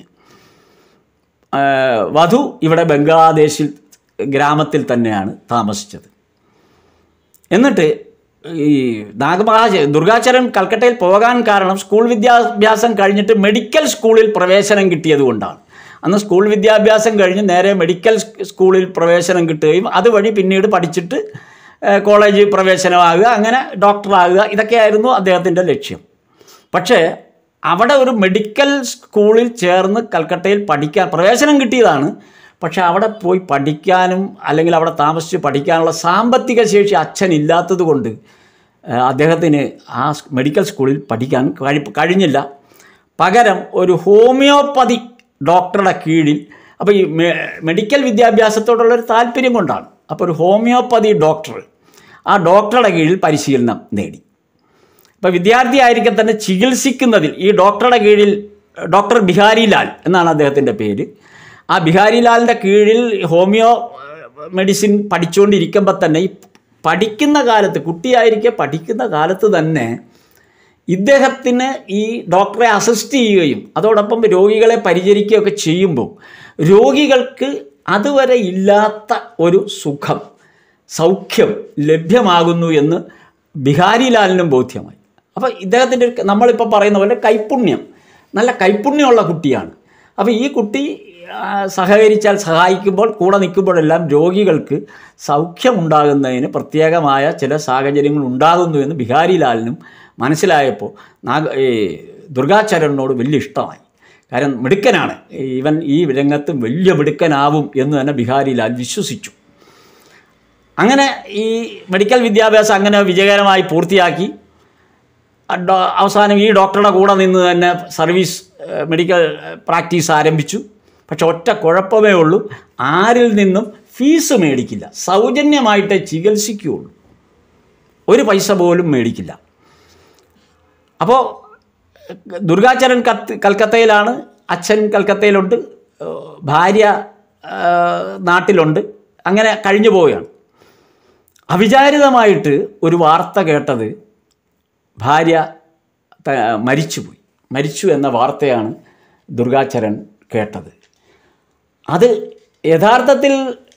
ആ, വധു ഇവിടെ ബംഗ്ലാദേശിൽ ഗ്രാമത്തിൽ തന്നെയാണ് താമസിച്ചത് എന്നിട്ട് ഈ നാഗമഹാശ ദുർഗാചരൺ കൽക്കട്ടയിൽ പോകാൻ കാരണം സ്കൂൾ വിദ്യാഭ്യാസം കഴിഞ്ഞിട്ട് മെഡിക്കൽ സ്കൂളിൽ പ്രവേശനം കിട്ടിയത് കൊണ്ടാണ് അന്ന് സ്കൂൾ വിദ്യാഭ്യാസം കഴിഞ്ഞ് നേരെ മെഡിക്കൽ സ് സ്കൂളിൽ പ്രവേശനം കിട്ടുകയും അതുവഴി പിന്നീട് പഠിച്ചിട്ട് ഏഹ്, കോളേജ് പ്രവേശനമാകുക അങ്ങനെ ഡോക്ടറാകുക ഇതൊക്കെയായിരുന്നു അദ്ദേഹത്തിൻ്റെ ലക്ഷ്യം പക്ഷേ അവിടെ ഒരു മെഡിക്കൽ സ്കൂളിൽ ചേർന്ന് കൽക്കട്ടയിൽ പഠിക്കാൻ പ്രവേശനം കിട്ടിയതാണ് പക്ഷെ അവിടെ പോയി പഠിക്കാനും അല്ലെങ്കിൽ അവിടെ താമസിച്ച് പഠിക്കാനുള്ള സാമ്പത്തിക ശേഷി അച്ഛൻ ഇല്ലാത്തത് കൊണ്ട് ഏഹ്, അദ്ദേഹത്തിന് ആ സ് മെഡിക്കൽ സ്കൂളിൽ പഠിക്കാൻ കഴി കഴിഞ്ഞില്ല പകരം ഒരു ഹോമിയോപ്പതി ഡോക്ടറുടെ കീഴിൽ അപ്പോൾ ഈ മെ- മെഡിക്കൽ വിദ്യാഭ്യാസത്തോടുള്ള ഒരു താല്പര്യം കൊണ്ടാണ് അപ്പോൾ ഒരു ഹോമിയോപ്പതി ഡോക്ടർ ആ ഡോക്ടറുടെ കീഴിൽ പരിശീലനം നേടി ഇപ്പോൾ വിദ്യാർത്ഥിയായിരിക്കെ തന്നെ ചികിത്സിക്കുന്നതിൽ ഈ ഡോക്ടറുടെ കീഴിൽ ഡോക്ടർ ബിഹാരിലാൽ എന്നാണ് അദ്ദേഹത്തിൻ്റെ പേര് ആ ബിഹാരിലാലിൻ്റെ കീഴിൽ ഹോമിയോ ഏഹ്, മെഡിസിൻ പഠിച്ചുകൊണ്ടിരിക്കുമ്പോൾ തന്നെ ഈ പഠിക്കുന്ന കാലത്ത് കുട്ടിയായിരിക്കെ പഠിക്കുന്ന കാലത്ത് തന്നെ ഇദ്ദേഹത്തിന് ഈ ഡോക്ടറെ അസിസ്റ്റ് ചെയ്യുകയും അതോടൊപ്പം രോഗികളെ പരിചരിക്കുകയൊക്കെ ചെയ്യുമ്പോൾ രോഗികൾക്ക് അതുവരെ ഇല്ലാത്ത ഒരു സുഖം സൗഖ്യം ലഭ്യമാകുന്നു എന്ന് ബിഹാരിലാലിനും ബോധ്യമായി അപ്പോൾ ഇദ്ദേഹത്തിൻ്റെ ഒരു- നമ്മളിപ്പോൾ പറയുന്ന പോലെ കൈപ്പുണ്യം നല്ല കൈപ്പുണ്യമുള്ള കുട്ടിയാണ് അപ്പോൾ ഈ കുട്ടി ആ, സഹകരിച്ചാൽ സഹായിക്കുമ്പോൾ കൂടെ നിൽക്കുമ്പോഴെല്ലാം രോഗികൾക്ക് സൗഖ്യമുണ്ടാകുന്നതിന് പ്രത്യേകമായ ചില സാഹചര്യങ്ങൾ ഉണ്ടാകുന്നു എന്ന് ബിഹാരിലാലിനും മനസ്സിലായപ്പോൾ നാഗ ഈ ദുർഗാചരണിനോട് വലിയ ഇഷ്ടമായി കാരണം മിടുക്കനാണ് ഇവൻ ഈ രംഗത്ത് വലിയ മിടുക്കനാവും എന്ന് തന്നെ ബിഹാരിലാൽ വിശ്വസിച്ചു അങ്ങനെ ഈ മെഡിക്കൽ വിദ്യാഭ്യാസം അങ്ങനെ വിജയകരമായി പൂർത്തിയാക്കി ആ ഡോ- അവസാനം ഈ ഡോക്ടറുടെ കൂടെ നിന്ന് തന്നെ സർവീസ് ഏഹ്, മെഡിക്കൽ ഏഹ്, പ്രാക്ടീസ് ആരംഭിച്ചു പക്ഷെ ഒറ്റ കുഴപ്പമേ ഉള്ളൂ ആരിൽ നിന്നും ഫീസ് മേടിക്കില്ല സൗജന്യമായിട്ടേ ചികിത്സിക്കുകയുള്ളൂ ഒരു പൈസ പോലും മേടിക്കില്ല അപ്പോൾ ദുർഗാചരൺ കത്ത് കൽക്കത്തയിലാണ് അച്ഛൻ കൽക്കത്തയിലുണ്ട് ഏഹ്, ഭാര്യ ഏഹ്, നാട്ടിലുണ്ട് അങ്ങനെ കഴിഞ്ഞു പോവുകയാണ് അവിചാരിതമായിട്ട് ഒരു വാർത്ത കേട്ടത് ഭാര്യ ത- മരിച്ചുപോയി മരിച്ചു എന്ന വാർത്തയാണ് ദുർഗാചരൺ കേട്ടത് അത് യഥാർത്ഥത്തിൽ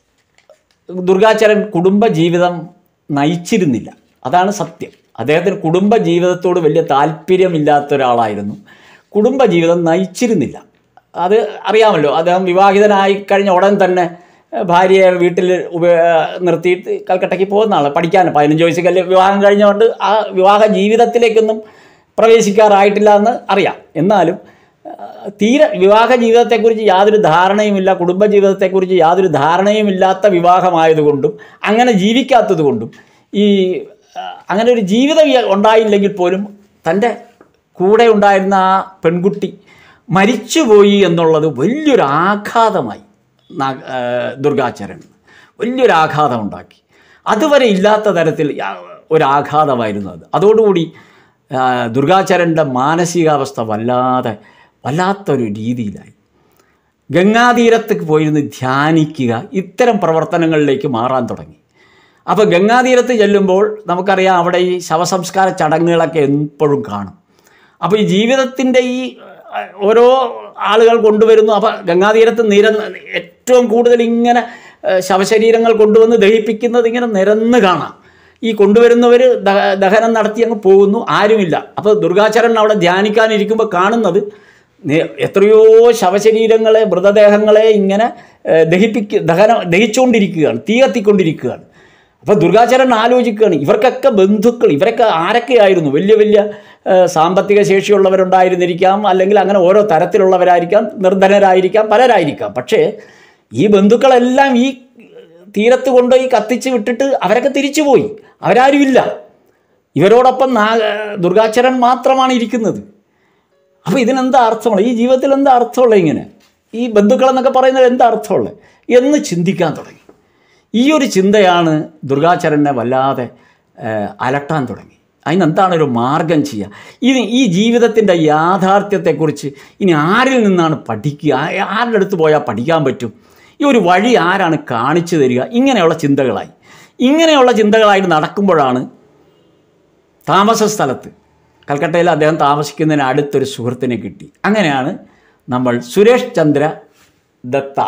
ദുർഗാചരൺ കുടുംബജീവിതം നയിച്ചിരുന്നില്ല അതാണ് സത്യം അദ്ദേഹത്തിന് കുടുംബജീവിതത്തോട് വലിയ താല്പര്യമില്ലാത്ത ഒരാളായിരുന്നു കുടുംബജീവിതം നയിച്ചിരുന്നില്ല അത് അറിയാമല്ലോ അദ്ദേഹം വിവാഹിതനായി കഴിഞ്ഞ ഉടൻ തന്നെ ഏഹ്, ഭാര്യയെ വീട്ടിൽ ഉപ നിർത്തിയിട്ട് കൽക്കട്ടയ്ക്ക് പോകുന്ന ആളാണ് പഠിക്കാൻ പതിനഞ്ച് വയസ്സ് കല്ല് വിവാഹം കഴിഞ്ഞുകൊണ്ട് ആ വിവാഹ ജീവിതത്തിലേക്കൊന്നും പ്രവേശിക്കാറായിട്ടില്ല എന്ന് അറിയാം എന്നാലും ഏഹ്, തീരെ വിവാഹ ജീവിതത്തെക്കുറിച്ച് യാതൊരു ധാരണയുമില്ല കുടുംബ ജീവിതത്തെക്കുറിച്ച് യാതൊരു ധാരണയുമില്ലാത്ത വിവാഹമായതുകൊണ്ടും അങ്ങനെ ജീവിക്കാത്തതുകൊണ്ടും ഈ ഏഹ്, അങ്ങനെ ഒരു ജീവിതം ഇയ- ഉണ്ടായില്ലെങ്കിൽ പോലും തൻ്റെ കൂടെ ഉണ്ടായിരുന്ന ആ പെൺകുട്ടി മരിച്ചുപോയി എന്നുള്ളത് വലിയൊരു ആഘാതമായി നാ- ഏഹ്, ദുർഗാചരൺ വലിയൊരു ആഘാതം ഉണ്ടാക്കി അതുവരെ ഇല്ലാത്ത തരത്തിൽ യാ- ഒരാഘാതമായിരുന്നു അത് അതോടുകൂടി ആ, ദുർഗാചരൻ്റെ മാനസികാവസ്ഥ വല്ലാതെ വല്ലാത്തൊരു രീതിയിലായി ഗംഗാതീരത്ത് പോയിരുന്ന് ധ്യാനിക്കുക ഇത്തരം പ്രവർത്തനങ്ങളിലേക്ക് മാറാൻ തുടങ്ങി അപ്പോൾ ഗംഗാതീരത്ത് ചെല്ലുമ്പോൾ നമുക്കറിയാം അവിടെ ഈ ശവസംസ്കാര ചടങ്ങുകളൊക്കെ എപ്പോഴും കാണും അപ്പോൾ ഈ ജീവിതത്തിൻ്റെ ഈ അഹ്, ഓരോ ആളുകൾ കൊണ്ടുവരുന്നു അപ്പോൾ ഗംഗാതീരത്ത് നിര ഏറ്റവും കൂടുതൽ ഇങ്ങനെ അഹ്, ശവശരീരങ്ങൾ കൊണ്ടുവന്ന് ദഹിപ്പിക്കുന്നത് ഇങ്ങനെ നിരന്ന് കാണാം ഈ കൊണ്ടുവരുന്നവർ ദഹനം നടത്തി അങ്ങ് പോകുന്നു ആരുമില്ല അപ്പോൾ ദുർഗാചരൺ അവിടെ ധ്യാനിക്കാനിരിക്കുമ്പോൾ കാണുന്നത് നെ- എത്രയോ ശവശരീരങ്ങളെ മൃതദേഹങ്ങളെ ഇങ്ങനെ ഏഹ്, ദഹിപ്പിക്ക ദഹനം ദഹിച്ചുകൊണ്ടിരിക്കുകയാണ് തീ കത്തിക്കൊണ്ടിരിക്കുകയാണ് അപ്പോൾ ദുർഗാചരൺ ആലോചിക്കുകയാണ് ഇവർക്കൊക്കെ ബന്ധുക്കൾ ഇവരൊക്കെ ആരൊക്കെയായിരുന്നു വലിയ വലിയ ഏഹ്, സാമ്പത്തിക ശേഷിയുള്ളവരുണ്ടായിരുന്നിരിക്കാം അല്ലെങ്കിൽ അങ്ങനെ ഓരോ തരത്തിലുള്ളവരായിരിക്കാം നിർധനരായിരിക്കാം പലരായിരിക്കാം പക്ഷേ ഈ ബന്ധുക്കളെല്ലാം ഈ തീരത്ത് കൊണ്ടുപോയി കത്തിച്ച് വിട്ടിട്ട് അവരൊക്കെ തിരിച്ചുപോയി അവരാരുമില്ല ഇവരോടൊപ്പം നാ ദുർഗാചരൺ മാത്രമാണ് ഇരിക്കുന്നത് അപ്പോൾ ഇതിനെന്താ അർത്ഥമുള്ളത് ഈ ജീവിതത്തിൽ എന്താ അർത്ഥമുള്ളത് ഇങ്ങനെ ഈ ബന്ധുക്കളെന്നൊക്കെ പറയുന്നത് എന്താ അർത്ഥമുള്ളത് എന്ന് ചിന്തിക്കാൻ തുടങ്ങി ഈ ഒരു ചിന്തയാണ് ദുർഗാചരനെ വല്ലാതെ ഏഹ്, അലട്ടാൻ തുടങ്ങി അതിനെന്താണ് ഒരു മാർഗം ചെയ്യുക ഇനി ഈ ജീവിതത്തിൻ്റെ യാഥാർത്ഥ്യത്തെക്കുറിച്ച് ഇനി ആരിൽ നിന്നാണ് പഠിക്കുക ആ- ആരുടെ അടുത്ത് പോയാൽ പഠിക്കാൻ പറ്റും ഈ ഒരു വഴി ആരാണ് കാണിച്ചു തരിക ഇങ്ങനെയുള്ള ചിന്തകളായി ഇങ്ങനെയുള്ള ചിന്തകളായിട്ട് നടക്കുമ്പോഴാണ് താമസ സ്ഥലത്ത് കൽക്കട്ടയിൽ അദ്ദേഹം താമസിക്കുന്നതിന് അടുത്തൊരു സുഹൃത്തിനെ കിട്ടി അങ്ങനെയാണ് നമ്മൾ സുരേഷ് ചന്ദ്ര ദത്ത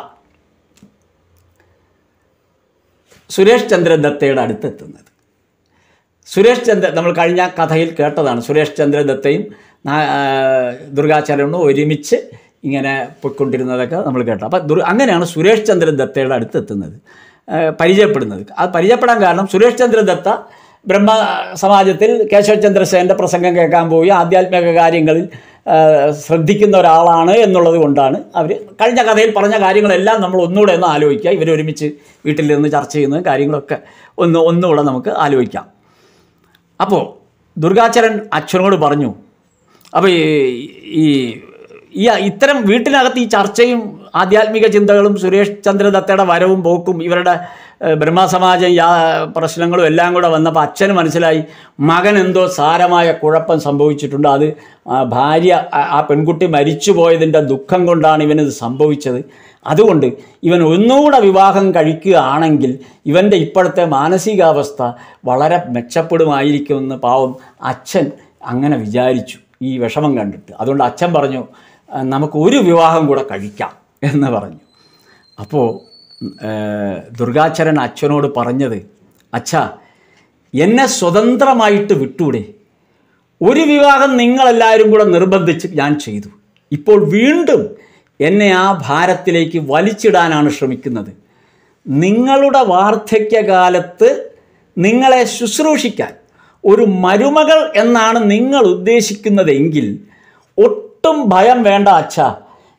സുരേഷ് ചന്ദ്ര ദത്തയുടെ അടുത്തെത്തുന്നത് സുരേഷ് ചന്ദ്ര നമ്മൾ കഴിഞ്ഞ കഥയിൽ കേട്ടതാണ് സുരേഷ് ചന്ദ്ര ദത്തയും നാ- ആ, ദുർഗാചരണവും ഒരുമിച്ച് ഇങ്ങനെ പൊയ്ക്കൊണ്ടിരുന്നതൊക്കെ നമ്മൾ കേട്ടു അപ്പോൾ ദുർ അങ്ങനെയാണ് സുരേഷ് ചന്ദ്ര ദത്തയുടെ അടുത്തെത്തുന്നത് ആ, പരിചയപ്പെടുന്നത് അത് പരിചയപ്പെടാൻ കാരണം സുരേഷ് ചന്ദ്ര ദത്ത ബ്രഹ്മ സമാജത്തിൽ കേശവചന്ദ്രസേൻ്റെ പ്രസംഗം കേൾക്കാൻ പോയി ആധ്യാത്മിക കാര്യങ്ങളിൽ ആ, ശ്രദ്ധിക്കുന്ന ഒരാളാണ് എന്നുള്ളത് കൊണ്ടാണ് അവർ കഴിഞ്ഞ കഥയിൽ പറഞ്ഞ കാര്യങ്ങളെല്ലാം നമ്മൾ ഒന്നുകൂടെ ഒന്ന് ആലോചിക്കുക ഇവർ ഒരുമിച്ച് വീട്ടിൽ നിന്ന് ചർച്ച ചെയ്യുന്ന കാര്യങ്ങളൊക്കെ ഒന്ന് ഒന്നുകൂടെ നമുക്ക് ആലോചിക്കാം അപ്പോൾ ദുർഗാചരൺ അച്ഛനോട് പറഞ്ഞു അപ്പോൾ ഈ ഈ ഈ ഇത്തരം വീട്ടിനകത്ത് ഈ ചർച്ചയും ആധ്യാത്മിക ചിന്തകളും സുരേഷ് ചന്ദ്രദത്തയുടെ വരവും പോക്കും ഇവരുടെ ഏഹ്, ബ്രഹ്മസമാജം യാ പ്രശ്നങ്ങളും എല്ലാം കൂടെ വന്നപ്പോൾ അച്ഛന് മനസ്സിലായി മകൻ എന്തോ സാരമായ കുഴപ്പം സംഭവിച്ചിട്ടുണ്ട് അത് ആ ഭാര്യ ആ- ആ പെൺകുട്ടി മരിച്ചു പോയതിൻ്റെ ദുഃഖം കൊണ്ടാണ് ഇവനിത് സംഭവിച്ചത് അതുകൊണ്ട് ഇവൻ ഒന്നുകൂടെ വിവാഹം കഴിക്കുകയാണെങ്കിൽ ഇവൻ്റെ ഇപ്പോഴത്തെ മാനസികാവസ്ഥ വളരെ മെച്ചപ്പെടുമായിരിക്കുമെന്ന് പാവം അച്ഛൻ അങ്ങനെ വിചാരിച്ചു ഈ വിഷമം കണ്ടിട്ട് അതുകൊണ്ട് അച്ഛൻ പറഞ്ഞു "ആ, നമുക്ക് ഒരു വിവാഹം കൂടെ കഴിക്കാം എന്ന് പറഞ്ഞു അപ്പോൾ ദുർഗാചരൺ അച്ഛനോട് പറഞ്ഞത് അച്ഛാ എന്നെ സ്വതന്ത്രമായിട്ട് വിട്ടൂടെ ഒരു വിവാഹം നിങ്ങളെല്ലാവരും കൂടെ നിർബന്ധിച്ച് ഞാൻ ചെയ്തു ഇപ്പോൾ വീണ്ടും എന്നെ ആ ഭാരത്തിലേക്ക് വലിച്ചിടാനാണ് ശ്രമിക്കുന്നത് നിങ്ങളുടെ വാർദ്ധക്യകാലത്ത് നിങ്ങളെ ശുശ്രൂഷിക്കാൻ ഒരു മരുമകൾ എന്നാണ് നിങ്ങൾ ഉദ്ദേശിക്കുന്നതെങ്കിൽ ഒട്ടും ഭയം വേണ്ട അച്ഛ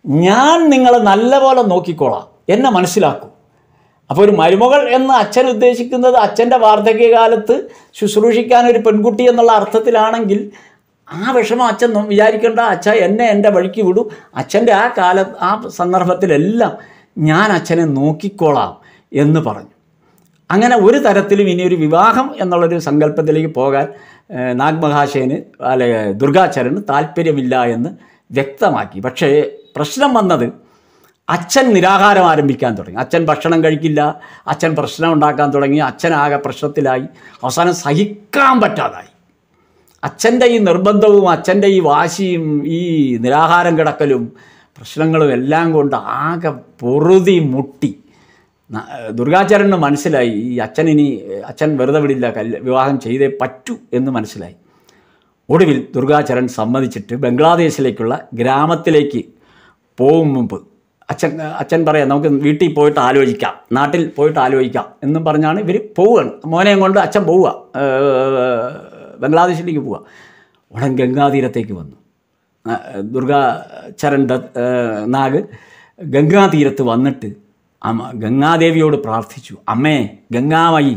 ഞാൻ നിങ്ങളെ നല്ലപോലെ നോക്കിക്കോളാം എന്നെ മനസ്സിലാക്കൂ അപ്പോൾ ഒരു മരുമകൾ എന്ന് അച്ഛൻ ഉദ്ദേശിക്കുന്നത് അച്ഛൻ്റെ വാർദ്ധക്യകാലത്ത് ശുശ്രൂഷിക്കാൻ ഒരു പെൺകുട്ടി എന്നുള്ള അർത്ഥത്തിലാണെങ്കിൽ ആ വിഷമം അച്ഛൻ നോ- വിചാരിക്കേണ്ട അച്ഛ എന്നെ എൻ്റെ വഴിക്ക് വിടൂ അച്ഛൻ്റെ ആ കാല ആ സന്ദർഭത്തിലെല്ലാം ഞാൻ അച്ഛനെ നോക്കിക്കോളാം എന്ന് പറഞ്ഞു അങ്ങനെ ഒരു തരത്തിലും ഇനി ഒരു വിവാഹം എന്നുള്ളൊരു സങ്കല്പത്തിലേക്ക് പോകാൻ ഏഹ്, നാഗ് മഹാശയന് അല്ലെ ദുർഗാചരന് താല്പര്യമില്ല എന്ന് വ്യക്തമാക്കി പക്ഷേ പ്രശ്നം വന്നത് അച്ഛൻ നിരാഹാരം ആരംഭിക്കാൻ തുടങ്ങി അച്ഛൻ ഭക്ഷണം കഴിക്കില്ല അച്ഛൻ പ്രശ്നം ഉണ്ടാക്കാൻ തുടങ്ങി അച്ഛനാകെ പ്രശ്നത്തിലായി അവസാനം സഹിക്കാൻ പറ്റാതായി അച്ഛൻ്റെ ഈ നിർബന്ധവും അച്ഛൻ്റെ ഈ വാശിയും ഈ നിരാഹാരം കിടക്കലും പ്രശ്നങ്ങളും എല്ലാം കൊണ്ട് ആകെ പൊറുതി മുട്ടി ന- ദുർഗാചരന് മനസ്സിലായി ഈ അച്ഛൻ ഇനി അച്ഛൻ വെറുതെ വിടില്ല കല്യ വിവാഹം ചെയ്തേ പറ്റൂ എന്ന് മനസ്സിലായി ഒടുവിൽ ദുർഗാചരൺ സമ്മതിച്ചിട്ട് ബംഗ്ലാദേശിലേക്കുള്ള ഗ്രാമത്തിലേക്ക് പോകും മുമ്പ് അച്ഛൻ അച്ഛൻ പറയാം നമുക്ക് വീട്ടിൽ പോയിട്ട് ആലോചിക്കാം നാട്ടിൽ പോയിട്ട് ആലോചിക്കാം എന്നും പറഞ്ഞാണ് ഇവർ പോവുകയാണ് മോനെയും കൊണ്ട് അച്ഛൻ പോവുക ഏഹ്, ബംഗ്ലാദേശിലേക്ക് പോവുക ഉടൻ ഗംഗാതീരത്തേക്ക് വന്നു ആ, ദുർഗാചരൺ ദത്ത് ഏഹ്, നാഗ് ഗംഗാതീരത്ത് വന്നിട്ട് അമ്മ ഗംഗാദേവിയോട് പ്രാർത്ഥിച്ചു അമ്മേ ഗംഗാമയി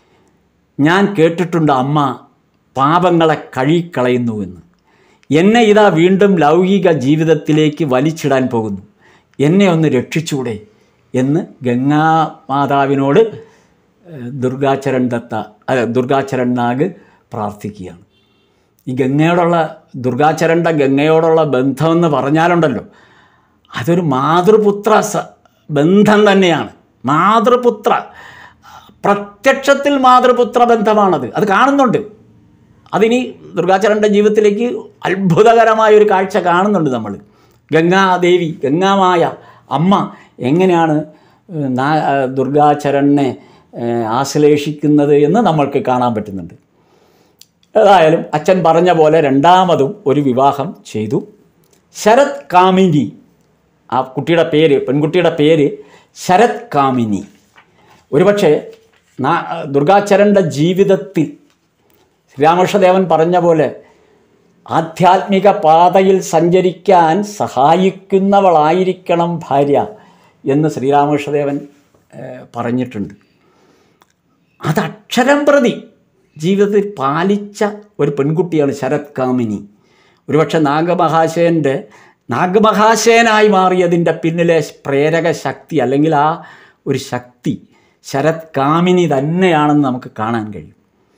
ഞാൻ കേട്ടിട്ടുണ്ട് അമ്മ പാപങ്ങളെ കഴുകിക്കളയുന്നുവെന്ന് എന്നെ ഇതാ വീണ്ടും ലൗകിക ജീവിതത്തിലേക്ക് വലിച്ചിടാൻ പോകുന്നു എന്നെ ഒന്ന് രക്ഷിച്ചൂടെ എന്ന് ഗംഗാമാതാവിനോട് ഏഹ്, ദുർഗാചരൺ ദത്ത അല്ല ദുർഗാചരൺ നാഗ് പ്രാർത്ഥിക്കുകയാണ് ഈ ഗംഗയോടുള്ള ദുർഗാചരൻ്റെ ഗംഗയോടുള്ള ബന്ധമെന്ന് പറഞ്ഞാലുണ്ടല്ലോ അതൊരു മാതൃപുത്ര സ- ബന്ധം തന്നെയാണ് മാതൃപുത്ര പ്രത്യക്ഷത്തിൽ മാതൃപുത്ര ബന്ധമാണത് അത് കാണുന്നുണ്ട് അതിനി ദുർഗാചരൻ്റെ ജീവിതത്തിലേക്ക് അത്ഭുതകരമായ ഒരു കാഴ്ച കാണുന്നുണ്ട് നമ്മൾ ഗംഗാദേവി ഗംഗാമായ അമ്മ എങ്ങനെയാണ് ഏഹ്, നാ- ഏഹ്, ദുർഗാചരനെ ഏഹ്, ആശ്ലേഷിക്കുന്നത് എന്ന് നമ്മൾക്ക് കാണാൻ പറ്റുന്നുണ്ട് ഏതായാലും അച്ഛൻ പറഞ്ഞ പോലെ രണ്ടാമതും ഒരു വിവാഹം ചെയ്തു ശരത് കാമിനി ആ കുട്ടിയുടെ പേര് പെൺകുട്ടിയുടെ പേര് ശരത് കാമിനി ഒരുപക്ഷെ നാ- ദുർഗാചരൻ്റെ ജീവിതത്തിൽ ശ്രീരാമകൃഷ്ണദേവൻ പറഞ്ഞ പോലെ ആധ്യാത്മിക പാതയിൽ സഞ്ചരിക്കാൻ സഹായിക്കുന്നവളായിരിക്കണം ഭാര്യ എന്ന് ശ്രീരാമകൃഷ്ണദേവൻ ഏഹ്, പറഞ്ഞിട്ടുണ്ട് അത് അക്ഷരം പ്രതി ജീവിതത്തിൽ പാലിച്ച ഒരു പെൺകുട്ടിയാണ് ശരത് കാമിനി ഒരുപക്ഷെ നാഗമഹാശയൻ്റെ നാഗമഹാശയനായി മാറിയതിൻ്റെ പിന്നിലെ പ്രേരക ശക്തി അല്ലെങ്കിൽ ആ ഒരു ശക്തി ശരത് കാമിനി തന്നെയാണെന്ന് നമുക്ക് കാണാൻ കഴിയും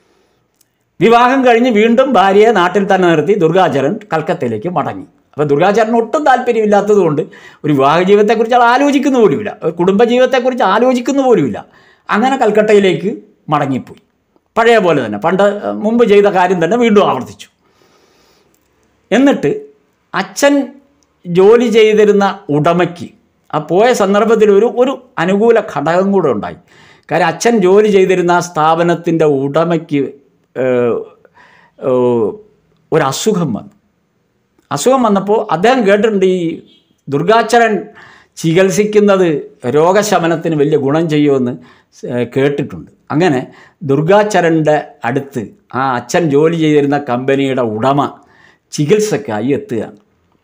വിവാഹം കഴിഞ്ഞ് വീണ്ടും ഭാര്യയെ നാട്ടിൽ തന്നെ നിർത്തി ദുർഗാചരൺ കൽക്കത്തയിലേക്ക് മടങ്ങി അപ്പോൾ ദുർഗാചരൺ ഒട്ടും താല്പര്യമില്ലാത്തതുകൊണ്ട് ഒരു വിവാഹ ജീവിതത്തെക്കുറിച്ച് ആൾ ആലോചിക്കുന്ന പോലുമില്ല ഒരു കുടുംബജീവിതത്തെക്കുറിച്ച് ആലോചിക്കുന്ന പോലുമില്ല അങ്ങനെ കൽക്കട്ടയിലേക്ക് മടങ്ങിപ്പോയി പഴയ പോലെ തന്നെ പണ്ട് ഏഹ്, മുമ്പ് ചെയ്ത കാര്യം തന്നെ വീണ്ടും ആവർത്തിച്ചു എന്നിട്ട് അച്ഛൻ ജോലി ചെയ്തിരുന്ന ഉടമയ്ക്ക് ആ പോയ സന്ദർഭത്തിൽ ഒരു ഒരു അനുകൂല ഘടകം കൂടെ ഉണ്ടായി കാര്യം അച്ഛൻ ജോലി ചെയ്തിരുന്ന ആ സ്ഥാപനത്തിൻ്റെ ഉടമയ്ക്ക് ഏഹ്, ഏഹ്, ഒരു അസുഖം വന്നു അസുഖം വന്നപ്പോൾ അദ്ദേഹം കേട്ടിട്ടുണ്ട് ഈ ദുർഗാചരൺ ചികിത്സിക്കുന്നത് രോഗശമനത്തിന് വലിയ ഗുണം ചെയ്യുമെന്ന് ഏഹ് കേട്ടിട്ടുണ്ട് അങ്ങനെ ദുർഗാചരൻ്റെ അടുത്ത് ആ അച്ഛൻ ജോലി ചെയ്തിരുന്ന കമ്പനിയുടെ ഉടമ ചികിത്സക്കായി എത്തുകയാണ്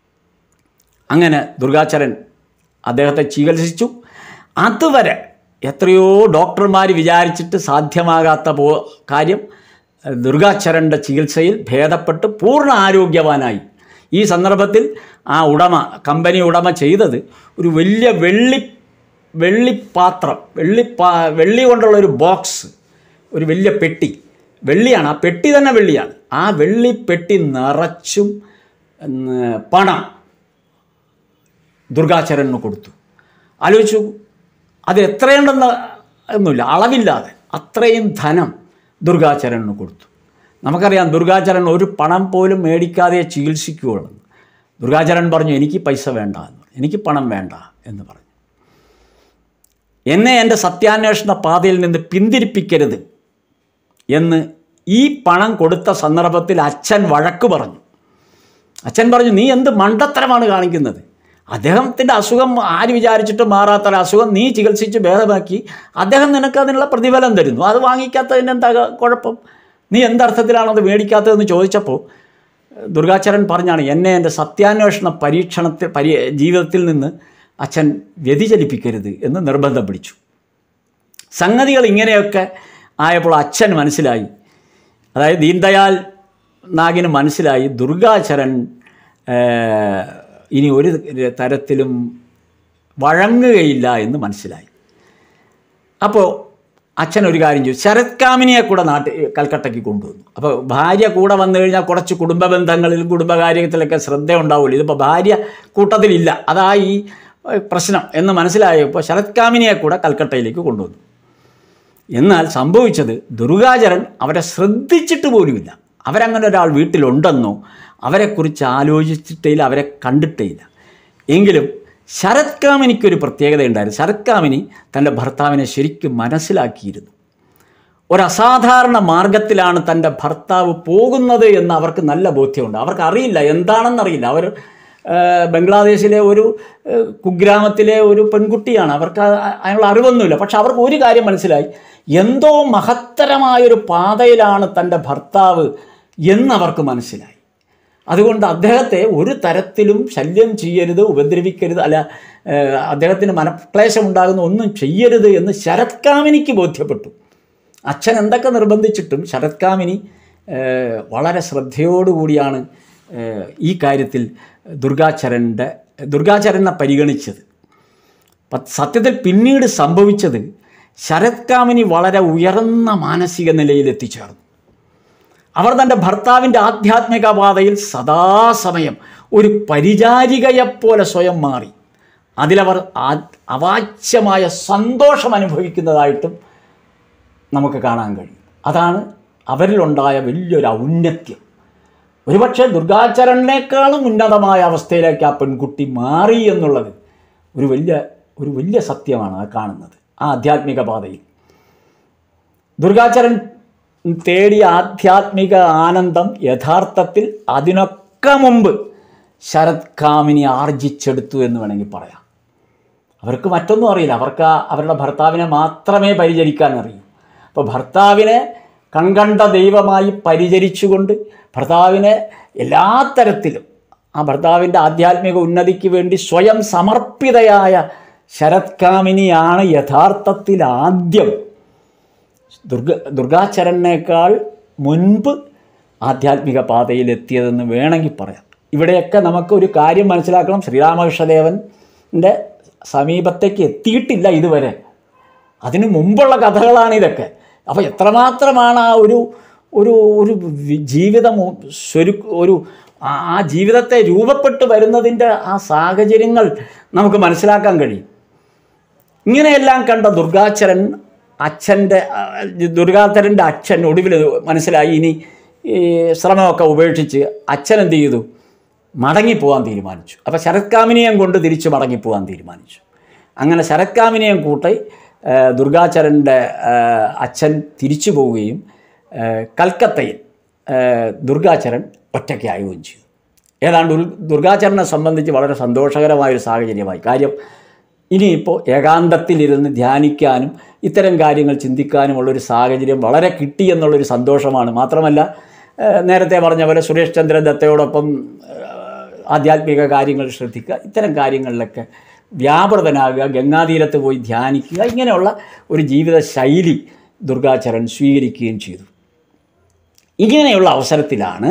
അങ്ങനെ ദുർഗാചരൺ അദ്ദേഹത്തെ ചികിത്സിച്ചു അതുവരെ എത്രയോ ഡോക്ടർമാർ വിചാരിച്ചിട്ട് സാധ്യമാകാത്ത പോ കാര്യം ഏഹ്, ദുർഗാചരൻ്റെ ചികിത്സയിൽ ഭേദപ്പെട്ട് പൂർണ്ണ ആരോഗ്യവാനായി ഈ സന്ദർഭത്തിൽ ആ ഉടമ കമ്പനി ഉടമ ചെയ്തത് ഒരു വലിയ വെള്ളി വെള്ളിപ്പാത്രം വെള്ളിപ്പാ വെള്ളി കൊണ്ടുള്ള ഒരു ബോക്സ് ഒരു വലിയ പെട്ടി വെള്ളിയാണ് ആ പെട്ടി തന്നെ വെള്ളിയാണ് ആ വെള്ളിപ്പെട്ടി നിറച്ചും ഉം, പണം ദുർഗാചരണിന് കൊടുത്തു ആലോചിച്ചു അത് എത്രയുണ്ടെന്ന് ഒന്നുമില്ല അളവില്ലാതെ അത്രയും ധനം ദുർഗാചരണിന് കൊടുത്തു നമുക്കറിയാം ദുർഗാചരൺ ഒരു പണം പോലും മേടിക്കാതെ ചികിത്സിക്കുകയുള്ളൂ ദുർഗാചരൺ പറഞ്ഞു എനിക്ക് പൈസ വേണ്ട എന്ന് പറഞ്ഞു. എനിക്ക് പണം വേണ്ട എന്ന് പറഞ്ഞു എന്നെ എൻ്റെ സത്യാന്വേഷണ പാതയിൽ നിന്ന് പിന്തിരിപ്പിക്കരുത് എന്ന് ഈ പണം കൊടുത്ത സന്ദർഭത്തിൽ അച്ഛൻ വഴക്ക് പറഞ്ഞു അച്ഛൻ പറഞ്ഞു നീ എന്ത് മണ്ടത്തരമാണ് കാണിക്കുന്നത് അദ്ദേഹത്തിൻ്റെ അസുഖം ആര് വിചാരിച്ചിട്ട് മാറാത്ത ഒരു അസുഖം നീ ചികിത്സിച്ച് ഭേദമാക്കി അദ്ദേഹം നിനക്ക് അതിനുള്ള പ്രതിഫലം തരുന്നു അത് വാങ്ങിക്കാത്തതിന് എന്താ കുഴപ്പം നീ എന്തർത്ഥത്തിലാണത് മേടിക്കാത്തതെന്ന് ചോദിച്ചപ്പോൾ ദുർഗാചരൺ പറഞ്ഞാണ് എന്നെ എൻ്റെ സത്യാന്വേഷണ പരീക്ഷണത്തിൽ പരി ജീവിതത്തിൽ നിന്ന് അച്ഛൻ വ്യതിചലിപ്പിക്കരുത് എന്ന് നിർബന്ധം പിടിച്ചു സംഗതികൾ ഇങ്ങനെയൊക്കെ ആയപ്പോൾ അച്ഛൻ മനസ്സിലായി അതായത് ദീൻദയാൽ നാഗിന് മനസ്സിലായി ദുർഗാചരൺ ഏഹ്, ഇനി ഒരു തരത്തിലും വഴങ്ങുകയില്ല എന്ന് മനസ്സിലായി അപ്പോൾ അച്ഛൻ ഒരു കാര്യം ചെയ്തു ശരത് കാമിനിയെ കൂടെ നാട്ടിൽ കൽക്കട്ടയ്ക്ക് കൊണ്ടുവന്നു അപ്പോൾ ഭാര്യ കൂടെ വന്നു കഴിഞ്ഞാൽ കുറച്ച് കുടുംബ ബന്ധങ്ങളിലും കുടുംബകാര്യത്തിലൊക്കെ ശ്രദ്ധ ഉണ്ടാവില്ല ഇതിപ്പോൾ ഭാര്യ കൂട്ടത്തിലില്ല അതാ ഈ ഏഹ്, പ്രശ്നം എന്ന് മനസ്സിലായപ്പോൾ ശരത് കാമിനിയെ കൂടെ കൽക്കട്ടയിലേക്ക് കൊണ്ടുവന്നു എന്നാൽ സംഭവിച്ചത് ദുർഗാചരൻ അവരെ ശ്രദ്ധിച്ചിട്ട് പോലുമില്ല അവരങ്ങനെ ഒരാൾ വീട്ടിലുണ്ടെന്നോ അവരെക്കുറിച്ച് ആലോചിച്ചിട്ടേയില്ല അവരെ കണ്ടിട്ടേയില്ല എങ്കിലും ശരത് കാമിനിക്കൊരു പ്രത്യേകതയുണ്ടായിരുന്നു ശരത് കാമിനി തൻ്റെ ഭർത്താവിനെ ശരിക്കും മനസ്സിലാക്കിയിരുന്നു ഒരസാധാരണ മാർഗത്തിലാണ് തൻ്റെ ഭർത്താവ് പോകുന്നത് എന്ന് അവർക്ക് നല്ല ബോധ്യമുണ്ട് അവർക്ക് അറിയില്ല എന്താണെന്നറിയില്ല അവർ ആ, ബംഗ്ലാദേശിലെ ഒരു ആ, കുഗ്രാമത്തിലെ ഒരു പെൺകുട്ടിയാണ് അവർക്ക് ആ- അതിനുള്ള അറിവൊന്നുമില്ല പക്ഷെ അവർക്ക് ഒരു കാര്യം മനസ്സിലായി എന്തോ മഹത്തരമായൊരു പാതയിലാണ് തൻ്റെ ഭർത്താവ് എന്നവർക്ക് മനസ്സിലായി അതുകൊണ്ട് അദ്ദേഹത്തെ ഒരു തരത്തിലും ശല്യം ചെയ്യരുത് ഉപദ്രവിക്കരുത് അല്ല ഏഹ്, അദ്ദേഹത്തിന് മനക്ലേശം ഉണ്ടാകുന്ന ഒന്നും ചെയ്യരുത് എന്ന് ശരത് കാമിനിക്ക് ബോധ്യപ്പെട്ടു അച്ഛൻ എന്തൊക്കെ നിർബന്ധിച്ചിട്ടും ശരത് കാമിനി ഏഹ്, വളരെ ശ്രദ്ധയോടുകൂടിയാണ് ഏഹ്, ഈ കാര്യത്തിൽ ദുർഗാചരൻ്റെ ദുർഗാചരനെ പരിഗണിച്ചത് പ- സത്യത്തിൽ പിന്നീട് സംഭവിച്ചത് ശരത് കാമിനി വളരെ ഉയർന്ന മാനസിക നിലയിൽ എത്തിച്ചേർന്നു അവർ തൻ്റെ ഭർത്താവിൻ്റെ ആധ്യാത്മിക പാതയിൽ സദാസമയം ഒരു പരിചാരികയെപ്പോലെ സ്വയം മാറി അതിലവർ ആ- അവാച്യമായ സന്തോഷം അനുഭവിക്കുന്നതായിട്ടും നമുക്ക് കാണാൻ കഴിയും അതാണ് അവരിലുണ്ടായ വലിയൊരു ഔന്നത്യം ഒരുപക്ഷെ ദുർഗാചരണിനേക്കാളും ഉന്നതമായ അവസ്ഥയിലേക്ക് ആ പെൺകുട്ടി മാറി എന്നുള്ളത് ഒരു വലിയ ഒരു വലിയ സത്യമാണ് ആ കാണുന്നത് ആ ആധ്യാത്മിക പാതയിൽ ദുർഗാചരൺ തേടിയ ആധ്യാത്മിക ആനന്ദം യഥാർത്ഥത്തിൽ അതിനൊക്കെ മുമ്പ് ശരത് കാമിനി ആർജിച്ചെടുത്തു എന്ന് വേണമെങ്കിൽ പറയാം അവർക്ക് മറ്റൊന്നും അറിയില്ല അവർക്ക് ആ അവരുടെ ഭർത്താവിനെ മാത്രമേ പരിചരിക്കാൻ അറിയൂ അപ്പോൾ ഭർത്താവിനെ കൺകണ്ട ദൈവമായി പരിചരിച്ചുകൊണ്ട് ഭർത്താവിനെ എല്ലാ തരത്തിലും ആ ഭർത്താവിൻ്റെ ആധ്യാത്മിക ഉന്നതിക്ക് വേണ്ടി സ്വയം സമർപ്പിതയായ ശരത് കാമിനിയാണ് യഥാർത്ഥത്തിൽ ആദ്യം ദുർഗ ദുർഗാചരണിനേക്കാൾ മുൻപ് ആധ്യാത്മിക പാതയിലെത്തിയതെന്ന് വേണമെങ്കിൽ പറയാം ഇവിടെയൊക്കെ നമുക്ക് ഒരു കാര്യം മനസ്സിലാക്കണം ശ്രീരാമകൃഷ്ണദേവൻ്റെ സമീപത്തേക്ക് എത്തിയിട്ടില്ല ഇതുവരെ അതിനു മുമ്പുള്ള കഥകളാണ് ഇതൊക്കെ അപ്പോൾ എത്രമാത്രമാണ് ആ ഒരു ഒരു ഒരു വി- ജീവിതം സ്വരു ഒരു ആ- ആ ജീവിതത്തെ രൂപപ്പെട്ട് വരുന്നതിൻ്റെ ആ സാഹചര്യങ്ങൾ നമുക്ക് മനസ്സിലാക്കാൻ കഴിയും ഇങ്ങനെയെല്ലാം കണ്ട ദുർഗാചരൻ അച്ഛൻ്റെ ദുർഗാചരൻ്റെ അച്ഛൻ ഒടുവിൽ മനസ്സിലായി ഇനി ഈ ശ്രമമൊക്കെ ഉപേക്ഷിച്ച് അച്ഛൻ എന്ത് ചെയ്തു മടങ്ങിപ്പോവാൻ തീരുമാനിച്ചു അപ്പോൾ ശരത്കാമിനിയം കൊണ്ട് തിരിച്ച് മടങ്ങിപ്പോവാൻ തീരുമാനിച്ചു അങ്ങനെ ശരത്കാമിനിയം കൂട്ടി ആ, ദുർഗാചരൻ്റെ ആ, അച്ഛൻ തിരിച്ചു പോവുകയും ആ, കൽക്കത്തയിൽ ആ, ദുർഗാചരൺ ഒറ്റയ്ക്കാവുകയും ചെയ്തു ഏതാണ്ട് ദുർ ദുർഗാചരനെ സംബന്ധിച്ച് വളരെ സന്തോഷകരമായൊരു സാഹചര്യമായി കാര്യം ഇനിയിപ്പോൾ ഏകാന്തത്തിലിരുന്ന് ധ്യാനിക്കാനും ഇത്തരം കാര്യങ്ങൾ ചിന്തിക്കാനുമുള്ളൊരു സാഹചര്യം വളരെ കിട്ടി എന്നുള്ളൊരു സന്തോഷമാണ് മാത്രമല്ല ഏഹ്, നേരത്തെ പറഞ്ഞ പോലെ സുരേഷ് ചന്ദ്ര ദത്തയോടൊപ്പം ഏഹ്, ആധ്യാത്മിക കാര്യങ്ങൾ ശ്രദ്ധിക്കുക ഇത്തരം കാര്യങ്ങളിലൊക്കെ വ്യാപൃതനാകുക ഗംഗാതീരത്ത് പോയി ധ്യാനിക്കുക ഇങ്ങനെയുള്ള ഒരു ജീവിത ശൈലി ദുർഗാചരൺ സ്വീകരിക്കുകയും ചെയ്തു ഇങ്ങനെയുള്ള അവസരത്തിലാണ്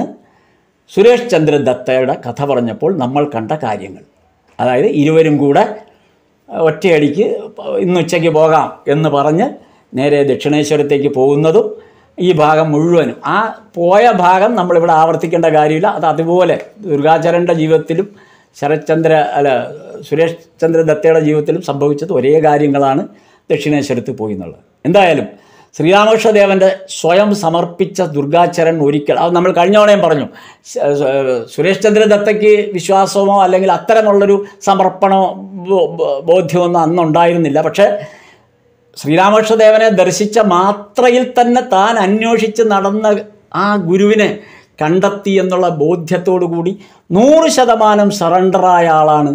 സുരേഷ് ചന്ദ്ര ദത്തയുടെ കഥ പറഞ്ഞപ്പോൾ നമ്മൾ കണ്ട കാര്യങ്ങൾ അതായത് ഇരുവരും കൂടെ ഒറ്റയടിക്ക് ഇന്ന് ഉച്ചയ്ക്ക് പോകാം എന്ന് പറഞ്ഞ് നേരെ ദക്ഷിണേശ്വരത്തേക്ക് പോകുന്നതും ഈ ഭാഗം മുഴുവനും ആ പോയ ഭാഗം നമ്മളിവിടെ ആവർത്തിക്കേണ്ട കാര്യമില്ല അത് അതുപോലെ ദുർഗാചരൻ്റെ ജീവിതത്തിലും ശരത്ചന്ദ്ര അല്ല സുരേഷ് ചന്ദ്ര ദത്തയുടെ ജീവിതത്തിലും സംഭവിച്ചത് ഒരേ കാര്യങ്ങളാണ് ദക്ഷിണേശ്വരത്ത് പോയി എന്നുള്ളത് എന്തായാലും ശ്രീരാമകൃഷ്ണദേവൻ്റെ സ്വയം സമർപ്പിച്ച ദുർഗാചരൺ ഒരിക്കൽ അത് നമ്മൾ കഴിഞ്ഞ തവണയും പറഞ്ഞു ശ- സ- സുരേഷ് ചന്ദ്ര ദത്തയ്ക്ക് വിശ്വാസമോ അല്ലെങ്കിൽ അത്തരമുള്ളൊരു സമർപ്പണമോ ബോ- ബോ- ബോധ്യമൊന്നും അന്നുണ്ടായിരുന്നില്ല പക്ഷേ ശ്രീരാമകൃഷ്ണദേവനെ ദർശിച്ച മാത്രയിൽ തന്നെ താൻ അന്വേഷിച്ച് നടന്ന ആ ഗുരുവിനെ കണ്ടെത്തി എന്നുള്ള ബോധ്യത്തോടു കൂടി നൂറ് ശതമാനം സറണ്ടറായ ആളാണ്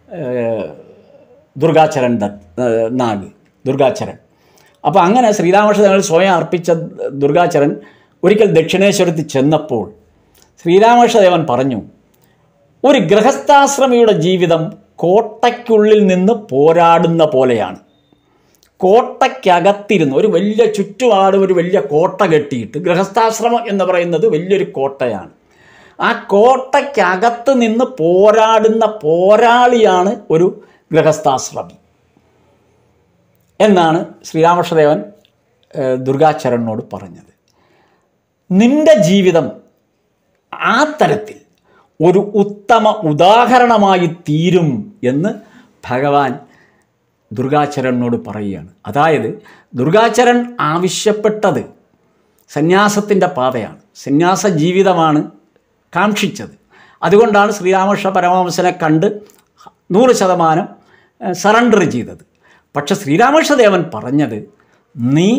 ഏഹ്, ദുർഗാചരൺ ദത്ത് ഏഹ്, നാഗ് ദുർഗാചരൺ അപ്പോൾ അങ്ങനെ ശ്രീരാമകൃഷ്ണദേവൻ സ്വയം അർപ്പിച്ച ദുർഗാചരൺ ഒരിക്കൽ ദക്ഷിണേശ്വരത്ത് ചെന്നപ്പോൾ ശ്രീരാമകൃഷ്ണദേവൻ പറഞ്ഞു ഒരു ഗൃഹസ്ഥാശ്രമിയുടെ ജീവിതം കോട്ടയ്ക്കുള്ളിൽ നിന്ന് പോരാടുന്ന പോലെയാണ് കോട്ടയ്ക്കകത്തിരുന്ന് ഒരു വലിയ ചുറ്റുപാടും ഒരു വലിയ കോട്ട കെട്ടിയിട്ട് ഗൃഹസ്ഥാശ്രമം എന്ന് പറയുന്നത് വലിയൊരു കോട്ടയാണ് ആ കോട്ടയ്ക്കകത്ത് നിന്ന് പോരാടുന്ന പോരാളിയാണ് ഒരു ഗൃഹസ്ഥാശ്രമി എന്നാണ് ശ്രീരാമകൃഷ്ണദേവൻ ഏഹ്, ദുർഗാചരണിനോട് പറഞ്ഞത് നിന്റെ ജീവിതം ആ തരത്തിൽ ഒരു ഉത്തമ ഉദാഹരണമായി തീരും എന്ന് ഭഗവാൻ ദുർഗാചരണിനോട് പറയുകയാണ് അതായത് ദുർഗാചരൺ ആവശ്യപ്പെട്ടത് സന്യാസത്തിൻ്റെ പാതയാണ് സന്യാസ ജീവിതമാണ് കാക്ഷിച്ചത് അതുകൊണ്ടാണ് ശ്രീരാമകൃഷ്ണ പരമഹംസനെ കണ്ട് നൂറ് ശതമാനം സറണ്ടർ ചെയ്തത് പക്ഷെ ശ്രീരാമകൃഷ്ണദേവൻ പറഞ്ഞത് നീ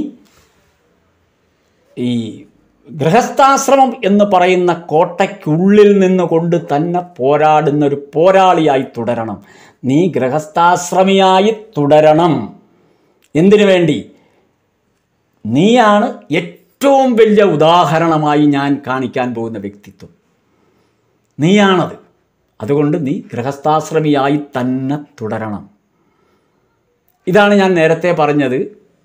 ഈ ഗൃഹസ്ഥാശ്രമം എന്ന് പറയുന്ന കോട്ടയ്ക്കുള്ളിൽ നിന്നുകൊണ്ട് തന്നെ പോരാടുന്ന ഒരു പോരാളിയായി തുടരണം നീ ഗൃഹസ്ഥാശ്രമിയായി തുടരണം എന്തിനു വേണ്ടി നീയാണ് ഏറ്റവും വലിയ ഉദാഹരണമായി ഞാൻ കാണിക്കാൻ പോകുന്ന വ്യക്തിത്വം നീയാണത് അതുകൊണ്ട് നീ ഗൃഹസ്ഥാശ്രമിയായി തന്നെ തുടരണം ഇതാണ് ഞാൻ നേരത്തെ പറഞ്ഞത്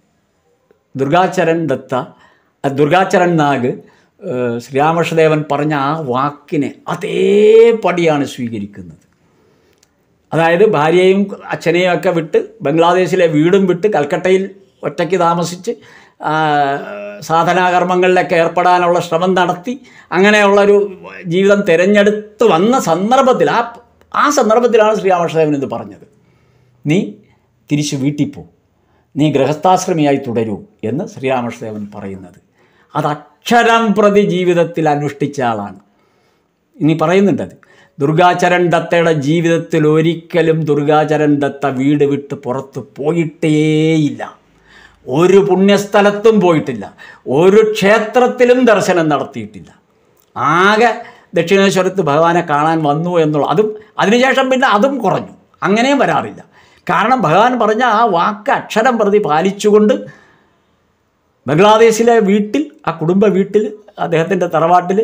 ദുർഗാചരൺ ദത്ത ആ ദുർഗാചരൺ നാഗ് ഏഹ്, ശ്രീരാമകൃഷ്ണദേവൻ പറഞ്ഞ ആ വാക്കിനെ അതേപടിയാണ് സ്വീകരിക്കുന്നത് അതായത് ഭാര്യയും അച്ഛനെയും ഒക്കെ വിട്ട് ബംഗ്ലാദേശിലെ വീടും വിട്ട് കൽക്കട്ടയിൽ ഒറ്റയ്ക്ക് താമസിച്ച് ആ, സാധനാകർമ്മങ്ങളിലൊക്കെ ഏർപ്പെടാനുള്ള ശ്രമം നടത്തി അങ്ങനെയുള്ളൊരു ജീവിതം തിരഞ്ഞെടുത്ത് വന്ന സന്ദർഭത്തിൽ ആ ആ സന്ദർഭത്തിലാണ് ശ്രീരാമകൃഷ്ണദേവൻ ഇത് പറഞ്ഞത് നീ തിരിച്ചു വീട്ടിൽ പോ നീ ഗൃഹസ്ഥാശ്രമിയായി തുടരൂ എന്ന് ശ്രീരാമകൃഷ്ണദേവൻ പറയുന്നത് അത് അക്ഷരം പ്രതി ജീവിതത്തിൽ അനുഷ്ഠിച്ച ആളാണ് ഇനി പറയുന്നുണ്ടത് ദുർഗാചരൺ ദത്തയുടെ ജീവിതത്തിൽ ഒരിക്കലും ദുർഗാചരൺ ദത്ത വീട് വിട്ട് പുറത്ത് പോയിട്ടേയില്ല ഒരു പുണ്യസ്ഥലത്തും പോയിട്ടില്ല ഒരു ക്ഷേത്രത്തിലും ദർശനം നടത്തിയിട്ടില്ല ആകെ ദക്ഷിണേശ്വരത്ത് ഭഗവാനെ കാണാൻ വന്നു എന്നുള്ള അതും അതിനുശേഷം പിന്നെ അതും കുറഞ്ഞു അങ്ങനെയും വരാറില്ല കാരണം ഭഗവാൻ പറഞ്ഞ ആ വാക്ക് അക്ഷരം പ്രതി പാലിച്ചുകൊണ്ട് ബംഗ്ലാദേശിലെ വീട്ടിൽ ആ കുടുംബ വീട്ടിൽ അദ്ദേഹത്തിൻ്റെ തറവാട്ടിൽ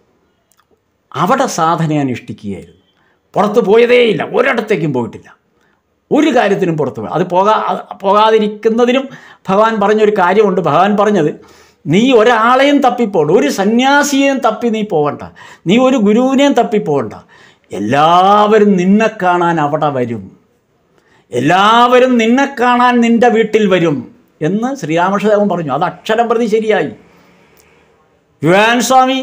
അവിടെ സാധന അനുഷ്ഠിക്കുകയായിരുന്നു പുറത്ത് പോയതേയില്ല ഒരിടത്തേക്കും പോയിട്ടില്ല ഒരു കാര്യത്തിനും പുറത്ത് പോയി അത് പോകാ അത് പോകാതിരിക്കുന്നതിനും ഭഗവാൻ പറഞ്ഞൊരു കാര്യമുണ്ട് ഭഗവാൻ പറഞ്ഞത് നീ ഒരാളെയും തപ്പിപ്പോണ്ട ഒരു സന്യാസിയെയും തപ്പി നീ പോകണ്ട നീ ഒരു ഗുരുവിനെയും തപ്പി പോകണ്ട എല്ലാവരും നിന്നെ കാണാൻ അവിടെ വരും എല്ലാവരും നിന്നെ കാണാൻ നിൻ്റെ വീട്ടിൽ വരും എന്ന് ശ്രീരാമകൃഷ്ണദേവൻ പറഞ്ഞു അത് അക്ഷരം പ്രതി ശരിയായി യുവാൻ സ്വാമി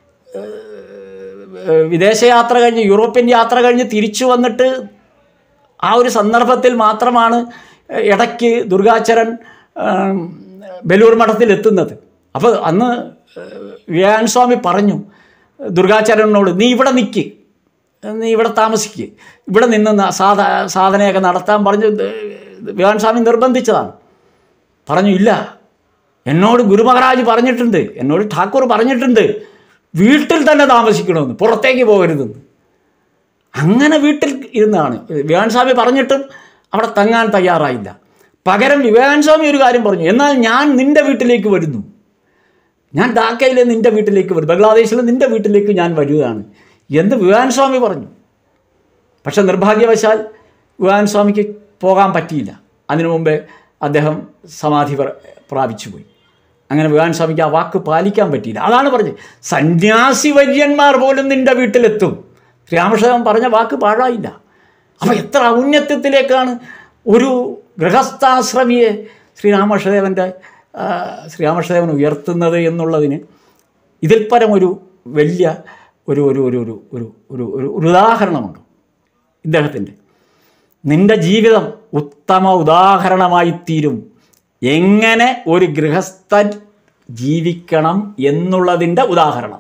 ഏഹ്, വിദേശയാത്ര കഴിഞ്ഞ് യൂറോപ്യൻ യാത്ര കഴിഞ്ഞ് തിരിച്ചു വന്നിട്ട് ആ ഒരു സന്ദർഭത്തിൽ മാത്രമാണ് ഇടയ്ക്ക് ദുർഗാചരൺ ഏഹ്, ബലൂർ മഠത്തിൽ എത്തുന്നത് അപ്പോൾ അന്ന് ഏഹ്, വിവേകാനന്ദ സ്വാമി പറഞ്ഞു ദുർഗാചരണിനോട് നീ ഇവിടെ നിൽക്ക് നീ ഇവിടെ താമസിക്ക് ഇവിടെ നിന്ന് ന- സാധ സാധനയൊക്കെ നടത്താൻ പറഞ്ഞു വിവേകാനന്ദ സ്വാമി നിർബന്ധിച്ചതാണ് പറഞ്ഞു ഇല്ല എന്നോട് ഗുരു മഹാരാജ് പറഞ്ഞിട്ടുണ്ട് എന്നോട് ഠാക്കൂർ പറഞ്ഞിട്ടുണ്ട് വീട്ടിൽ തന്നെ താമസിക്കണമെന്ന് പുറത്തേക്ക് പോകരുതെന്ന് അങ്ങനെ വീട്ടിൽ ഇരുന്നാണ് വിവേകാനന്ദ സ്വാമി പറഞ്ഞിട്ടും അവിടെ തങ്ങാൻ തയ്യാറായില്ല പകരം വിവേകാനന്ദ സ്വാമി ഒരു കാര്യം പറഞ്ഞു എന്നാൽ ഞാൻ നിൻ്റെ വീട്ടിലേക്ക് വരുന്നു ഞാൻ ധാക്കയിലെ നിൻ്റെ വീട്ടിലേക്ക് വരും ബംഗ്ലാദേശിലെ നിൻ്റെ വീട്ടിലേക്ക് ഞാൻ വരികയാണ് എന്ന് വിവേകാനന്ദ സ്വാമി പറഞ്ഞു പക്ഷെ നിർഭാഗ്യവശാൽ വിവേകാനന്ദ സ്വാമിക്ക് പോകാൻ പറ്റിയില്ല അതിനു മുമ്പേ അദ്ദേഹം സമാധി പ്ര- പ്രാപിച്ചു പോയി അങ്ങനെ വിവേകാനന്ദ സ്വാമിക്ക് ആ വാക്ക് പാലിക്കാൻ പറ്റിയില്ല അതാണ് പറഞ്ഞത് സന്യാസി വര്യന്മാർ പോലും നിൻ്റെ വീട്ടിലെത്തും ശ്രീരാമകൃഷ്ണൻ പറഞ്ഞ വാക്ക് പാഴായില്ല അപ്പോൾ എത്ര ഔന്നത്യത്തിലേക്കാണ് ഒരു ഗൃഹസ്ഥാശ്രമിയെ ശ്രീരാമകൃഷ്ണദേവൻ്റെ ആ, ശ്രീരാമകൃഷ്ണദേവൻ ഉയർത്തുന്നത് എന്നുള്ളതിന് ഇതിൽ പരം ഒരു വലിയ ഒരു ഒരു ഒരു ഒരു ഒരു ഒരു ഒരു ഒരു ഉദാഹരണമുണ്ട് ഇദ്ദേഹത്തിൻ്റെ നിന്റെ ജീവിതം ഉത്തമ ഉദാഹരണമായി തീരും എങ്ങനെ ഒരു ഗൃഹസ്ഥൻ ജീവിക്കണം എന്നുള്ളതിൻ്റെ ഉദാഹരണം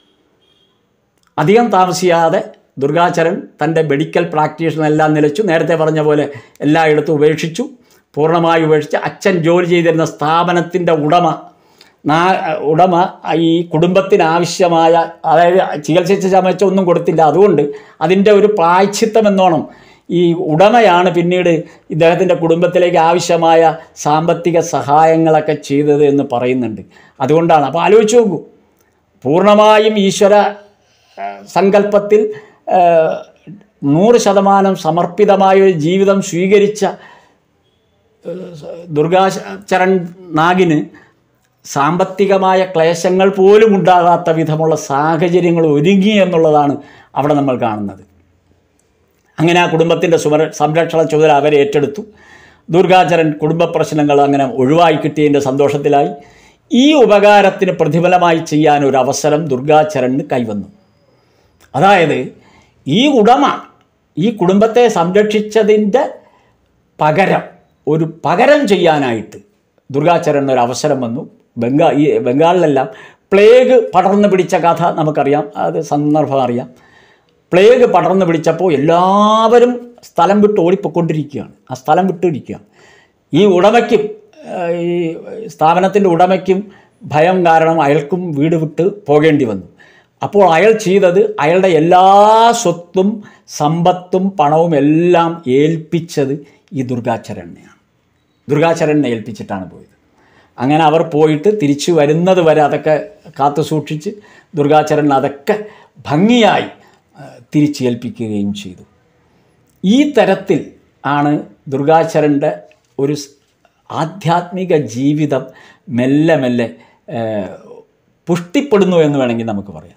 അധികം താമസിയാതെ ദുർഗാചരൺ തൻ്റെ മെഡിക്കൽ പ്രാക്ടീഷനെല്ലാം നിലച്ചു നേരത്തെ പറഞ്ഞ പോലെ എല്ലായിടത്തും ഉപേക്ഷിച്ചു പൂർണ്ണമായി ഉപേക്ഷിച്ച് അച്ഛൻ ജോലി ചെയ്തിരുന്ന സ്ഥാപനത്തിൻ്റെ ഉടമ നാ ഉടമ ഈ കുടുംബത്തിന് ആവശ്യമായ അതായത് ചികിത്സിച്ച ചമച്ച ഒന്നും കൊടുത്തില്ല അതുകൊണ്ട് അതിൻ്റെ ഒരു പ്രായച്ചിത്തം എന്നോണം ഈ ഉടമയാണ് പിന്നീട് ഇദ്ദേഹത്തിൻ്റെ കുടുംബത്തിലേക്ക് ആവശ്യമായ സാമ്പത്തിക സഹായങ്ങളൊക്കെ ചെയ്തത് എന്ന് പറയുന്നുണ്ട് അതുകൊണ്ടാണ് അപ്പോൾ ആലോചിച്ച് നോക്കൂ പൂർണ്ണമായും ഈശ്വര ആ, സങ്കല്പത്തിൽ ആ, നൂറ് ശതമാനം സമർപ്പിതമായ ഒരു ജീവിതം സ്വീകരിച്ച ദുർഗാചരൺ നാഗിന് സാമ്പത്തികമായ ക്ലേശങ്ങൾ പോലും ഉണ്ടാകാത്ത വിധമുള്ള സാഹചര്യങ്ങൾ ഒരുങ്ങി എന്നുള്ളതാണ് അവിടെ നമ്മൾ കാണുന്നത് അങ്ങനെ ആ കുടുംബത്തിൻ്റെ സുമര സംരക്ഷണ ചുമതല അവരെ ഏറ്റെടുത്തു ദുർഗാചരൻ കുടുംബ പ്രശ്നങ്ങൾ അങ്ങനെ ഒഴിവായി കിട്ടിയതിൻ്റെ സന്തോഷത്തിലായി ഈ ഉപകാരത്തിന് പ്രതിഫലമായി ചെയ്യാൻ ഒരു അവസരം ദുർഗാചരന് കൈവന്നു അതായത് ഈ ഉടമ ഈ കുടുംബത്തെ സംരക്ഷിച്ചതിൻ്റെ പകരം ഒരു പകരം ചെയ്യാനായിട്ട് ദുർഗാചരന് ഒരു അവസരം വന്നു ബംഗാ ഈ ബംഗാളിലെല്ലാം പ്ലേഗ് പടർന്നു പിടിച്ച കഥ നമുക്കറിയാം അത് സന്ദർഭം അറിയാം പ്ലേഗ് പടർന്നു പിടിച്ചപ്പോൾ എല്ലാവരും സ്ഥലം വിട്ട് ഓടിപ്പോയിക്കൊണ്ടിരിക്കുകയാണ് ആ സ്ഥലം വിട്ടിരിക്കുകയാണ് ഈ ഉടമയ്ക്കും ആ, ഈ സ്ഥാപനത്തിൻ്റെ ഉടമയ്ക്കും ഭയം കാരണം അയാൾക്കും വീട് വിട്ട് പോകേണ്ടി വന്നു അപ്പോൾ അയാൾ ചെയ്തത് അയാളുടെ എല്ലാ സ്വത്തും സമ്പത്തും പണവും എല്ലാം ഏൽപ്പിച്ചത് ഈ ദുർഗാചരണിനെയാണ് ദുർഗാചരണിനെ ഏൽപ്പിച്ചിട്ടാണ് പോയത് അങ്ങനെ അവർ പോയിട്ട് തിരിച്ചു വരുന്നത് വരെ അതൊക്കെ കാത്തു സൂക്ഷിച്ച് ദുർഗാചരൺ അതൊക്കെ ഭംഗിയായി ആ, തിരിച്ചേൽപ്പിക്കുകയും ചെയ്തു ഈ തരത്തിൽ ആണ് ദുർഗാചരൻ്റെ ഒരു സ് ആധ്യാത്മിക ജീവിതം മെല്ലെ മെല്ലെ ആ, പുഷ്ടിപ്പെടുന്നു എന്ന് വേണമെങ്കിൽ നമുക്ക് പറയാം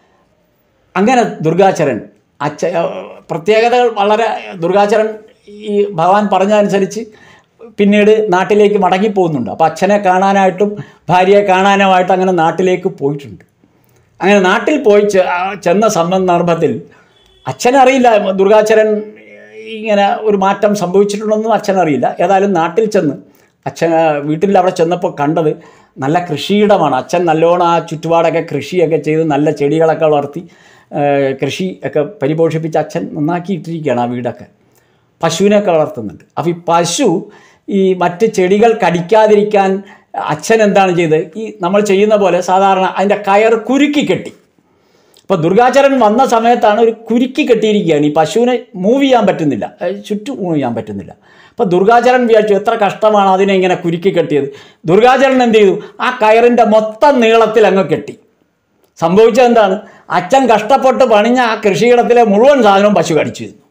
അങ്ങനെ ദുർഗാചരൺ അച്ഛ പ്രത്യേകതകൾ വളരെ ദുർഗാചരൺ ഈ ഭഗവാൻ പറഞ്ഞതനുസരിച്ച് പിന്നീട് നാട്ടിലേക്ക് മടങ്ങിപ്പോകുന്നുണ്ട് അപ്പോൾ അച്ഛനെ കാണാനായിട്ടും ഭാര്യയെ കാണാനുമായിട്ട് അങ്ങനെ നാട്ടിലേക്ക് പോയിട്ടുണ്ട് അങ്ങനെ നാട്ടിൽ പോയി ചെ- ആ ചെന്ന സന്ദർഭത്തിൽ അച്ഛനറിയില്ല ദുർഗാചരൺ ഇങ്ങനെ ഒരു മാറ്റം സംഭവിച്ചിട്ടുണ്ടെന്നും അച്ഛനറിയില്ല ഏതായാലും നാട്ടിൽ ചെന്ന് അച്ഛൻ ആ, വീട്ടിൽ അവിടെ ചെന്നപ്പോൾ കണ്ടത് നല്ല കൃഷിയിടമാണ് അച്ഛൻ നല്ലോണം ആ ചുറ്റുപാടൊക്കെ കൃഷിയൊക്കെ ചെയ്ത് നല്ല ചെടികളൊക്കെ വളർത്തി ആ, കൃഷി ഒക്കെ പരിപോഷിപ്പിച്ച് അച്ഛൻ നന്നാക്കിയിട്ടിരിക്കുകയാണ് ആ വീടൊക്കെ പശുവിനെയൊക്കെ വളർത്തുന്നുണ്ട് അപ്പോൾ ഈ പശു ഈ മറ്റ് ചെടികൾ കടിക്കാതിരിക്കാൻ അച്ഛൻ എന്താണ് ചെയ്തത് ഈ നമ്മൾ ചെയ്യുന്ന പോലെ സാധാരണ അതിൻ്റെ കയർ കുരുക്കി കെട്ടി അപ്പോൾ ദുർഗാചരൺ വന്ന സമയത്താണ് ഒരു കുരുക്കി കെട്ടിയിരിക്കുകയാണ് ഈ പശുവിനെ മൂവ് ചെയ്യാൻ പറ്റുന്നില്ല അത് ചുറ്റും മൂവ് ചെയ്യാൻ പറ്റുന്നില്ല അപ്പോൾ ദുർഗാചരൺ വിചാരിച്ചു എത്ര കഷ്ടമാണ് അതിനെ ഇങ്ങനെ കുരുക്കി കെട്ടിയത് ദുർഗാചരൺ എന്ത് ചെയ്തു ആ കയറിൻ്റെ മൊത്തം നീളത്തിൽ അങ്ങ് കെട്ടി സംഭവിച്ചത് എന്താണ് അച്ഛൻ കഷ്ടപ്പെട്ട് പണിഞ്ഞ ആ കൃഷിയിടത്തിലെ മുഴുവൻ സാധനവും പശു കടിച്ചു തിന്നു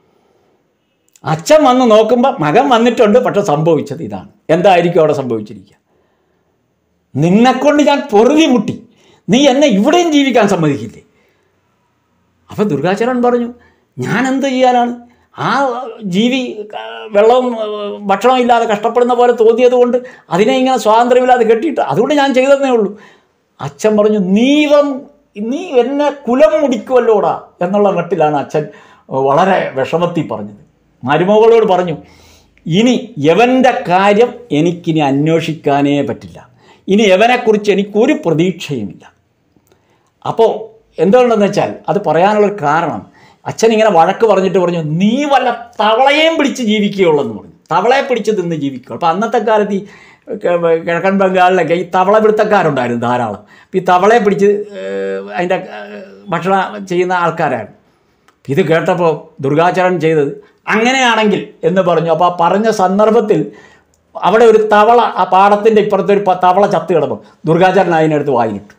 അച്ഛൻ വന്ന് നോക്കുമ്പോൾ മകൻ വന്നിട്ടുണ്ട് പക്ഷെ സംഭവിച്ചത് ഇതാണ് എന്തായിരിക്കും അവിടെ സംഭവിച്ചിരിക്കുക നിന്നെക്കൊണ്ട് ഞാൻ പൊറുതി മുട്ടി നീ എന്നെ ഇവിടെയും ജീവിക്കാൻ സമ്മതിക്കില്ലേ അപ്പം ദുർഗാചരൺ പറഞ്ഞു ഞാൻ എന്ത് ചെയ്യാനാണ് ആ ജീവി ആ, വെള്ളവും ആ, ഭക്ഷണവും ഇല്ലാതെ കഷ്ടപ്പെടുന്ന പോലെ തോന്നിയത് കൊണ്ട് അതിനെ ഇങ്ങനെ സ്വാതന്ത്ര്യമില്ലാതെ കെട്ടിയിട്ട് അതുകൊണ്ട് ഞാൻ ചെയ്തതേ ഉള്ളൂ അച്ഛൻ പറഞ്ഞു നീവം നീ എന്നെ കുലം മുടിക്കുമല്ലോടാ എന്നുള്ള മട്ടിലാണ് അച്ഛൻ വളരെ വിഷമത്തിൽ പറഞ്ഞത് മരുമകളോട് പറഞ്ഞു ഇനി യവൻ്റെ കാര്യം എനിക്കിനി അന്വേഷിക്കാനേ പറ്റില്ല ഇനി യവനെക്കുറിച്ച് എനിക്കൊരു പ്രതീക്ഷയുമില്ല അപ്പോൾ എന്തുകൊണ്ടെന്ന് വെച്ചാൽ അത് പറയാനുള്ളൊരു കാരണം അച്ഛൻ ഇങ്ങനെ വഴക്ക് പറഞ്ഞിട്ട് പറഞ്ഞു നീ വല്ല തവളയെയും പിടിച്ച് ജീവിക്കുകയുള്ളൂ എന്ന് പറഞ്ഞു തവളയെ പിടിച്ച് തിന്ന് ജീവിക്കുക അപ്പോൾ അന്നത്തെ കാലത്ത് ഈ ക- കിഴക്കൻ ബംഗാളിലൊക്കെ ഈ തവള പിടുത്തക്കാരുണ്ടായിരുന്നു ധാരാളം അപ്പോൾ ഈ തവളയെ പിടിച്ച് ഏഹ്, അതിൻ്റെ ഏഹ്, ഭക്ഷണം ചെയ്യുന്ന ആൾക്കാരാണ് ഇത് കേട്ടപ്പോൾ ദുർഗാചരൺ ചെയ്തത് അങ്ങനെയാണെങ്കിൽ എന്ന് പറഞ്ഞു അപ്പോൾ ആ പറഞ്ഞ സന്ദർഭത്തിൽ അവിടെ ഒരു തവള ആ പാടത്തിൻ്റെ ഇപ്പുറത്ത് ഒരു പ- തവള ചത്ത് കിടപ്പോൾ ദുർഗാചരൺ അതിനടുത്ത് വായിലിട്ടു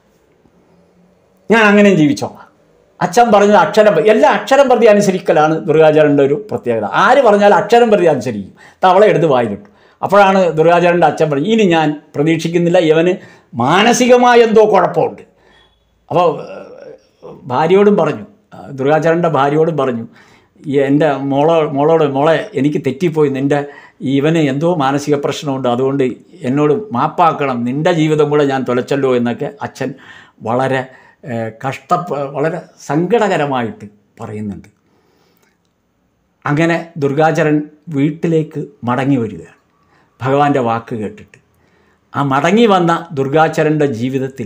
ഞാൻ അങ്ങനെയും ജീവിച്ചോളാം അച്ഛൻ പറഞ്ഞത് അക്ഷരം പ്ര- എല്ലാ അക്ഷരം പ്രതി അനുസരിക്കലാണ് ദുർഗാചാരൻ്റെ ഒരു പ്രത്യേകത ആര് പറഞ്ഞാലും അക്ഷരം പ്രതി അനുസരിക്കും തവള എടുത്ത് വായിലിട്ടു അപ്പോഴാണ് ദുർഗാചാരൻ്റെ അച്ഛൻ പറഞ്ഞു ഇനി ഞാൻ പ്രതീക്ഷിക്കുന്നില്ല ഇവന് മാനസികമായ എന്തോ കുഴപ്പമുണ്ട് അപ്പോൾ ഭാര്യയോടും പറഞ്ഞു ആ, ദുർഗാചാരൻ്റെ ഭാര്യയോടും പറഞ്ഞു ഈ എൻ്റെ മോളോ മോളോട് മോളെ എനിക്ക് തെറ്റിപ്പോയി നിൻ്റെ ഇവന് എന്തോ മാനസിക പ്രശ്നമുണ്ട് അതുകൊണ്ട് എന്നോട് മാപ്പാക്കണം നിൻ്റെ ജീവിതം കൂടെ ഞാൻ തുലച്ചല്ലോ എന്നൊക്കെ അച്ഛൻ വളരെ ഏഹ്, കഷ്ടപ്പ വളരെ സങ്കടകരമായിട്ട് പറയുന്നുണ്ട് അങ്ങനെ ദുർഗാചരൺ വീട്ടിലേക്ക് മടങ്ങി വരികയാണ് ഭഗവാന്റെ വാക്ക് കേട്ടിട്ട് ആ മടങ്ങി വന്ന ദുർഗാചരൻ്റെ ജീവിതത്തിൽ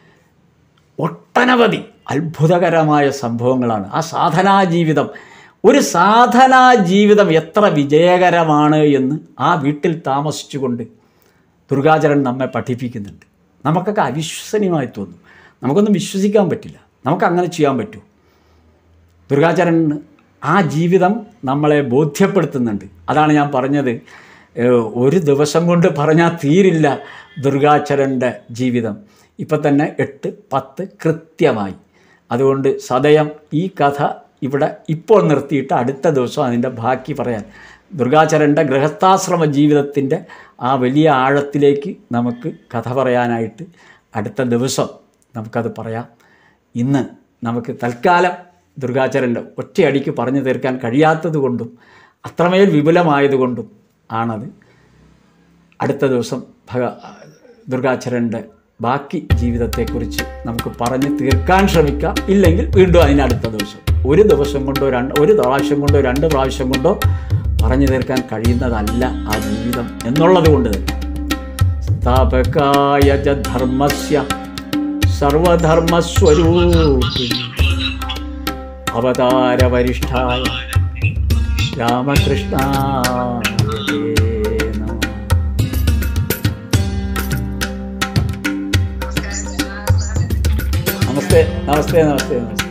ഒട്ടനവധി അത്ഭുതകരമായ സംഭവങ്ങളാണ് ആ സാധനാ ജീവിതം ഒരു സാധനാ ജീവിതം എത്ര വിജയകരമാണ് എന്ന് ആ വീട്ടിൽ താമസിച്ചുകൊണ്ട് ദുർഗാചരൺ നമ്മെ പഠിപ്പിക്കുന്നുണ്ട് നമുക്കൊക്കെ അവിശ്വസനീയമായി തോന്നും നമുക്കൊന്നും വിശ്വസിക്കാൻ പറ്റില്ല നമുക്ക് അങ്ങനെ ചെയ്യാൻ പറ്റുമോ ദുർഗാചരണ് ആ ജീവിതം നമ്മളെ ബോധ്യപ്പെടുത്തുന്നുണ്ട് അതാണ് ഞാൻ പറഞ്ഞത് ഏഹ് ഒരു ദിവസം കൊണ്ട് പറഞ്ഞാൽ തീരില്ല ദുർഗാചരൻ്റെ ജീവിതം ഇപ്പം തന്നെ എട്ട് പത്ത് കൃത്യമായി അതുകൊണ്ട് സദയം ഈ കഥ ഇവിടെ ഇപ്പോൾ നിർത്തിയിട്ട് അടുത്ത ദിവസം അതിൻ്റെ ബാക്കി പറയാൻ ദുർഗാചരൻ്റെ ഗൃഹസ്ഥാശ്രമ ജീവിതത്തിൻ്റെ ആ വലിയ ആഴത്തിലേക്ക് നമുക്ക് കഥ പറയാനായിട്ട് അടുത്ത ദിവസം നമുക്കത് പറയാം ഇന്ന് നമുക്ക് തൽക്കാലം ദുർഗാചരൻ്റെ ഒറ്റയടിക്ക് പറഞ്ഞു തീർക്കാൻ കഴിയാത്തത് കൊണ്ടും അത്രമേൽ വിപുലമായതുകൊണ്ടും ആണത് അടുത്ത ദിവസം ഭഗ ദുർഗാചരൻ്റെ ബാക്കി ജീവിതത്തെക്കുറിച്ച് നമുക്ക് പറഞ്ഞ് തീർക്കാൻ ശ്രമിക്കാം ഇല്ലെങ്കിൽ വീണ്ടും അതിന് അടുത്ത ദിവസം ഒരു ദിവസം കൊണ്ടോ രണ്ട് ഒരു പ്രാവശ്യം കൊണ്ടോ രണ്ട് പ്രാവശ്യം കൊണ്ടോ പറഞ്ഞു തീർക്കാൻ കഴിയുന്നതല്ല ആ ജീവിതം എന്നുള്ളത് കൊണ്ട് തന്നെ സ്ഥാപകായ ച ധർമ്മസ്യ സർവധർമ്മസ്വരൂപി അവതാരവരിഷ്ഠായ രാമകൃഷ്ണ നമസ്തേ നമസ്തേ നമസ്തേ നമസ്തേ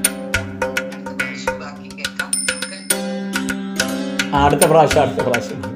ബാക്കി കേൾക്കാം ഓക്കെ ആ, അടുത്ത പ്രാവശ്യം അടുത്ത പ്രാവശ്യം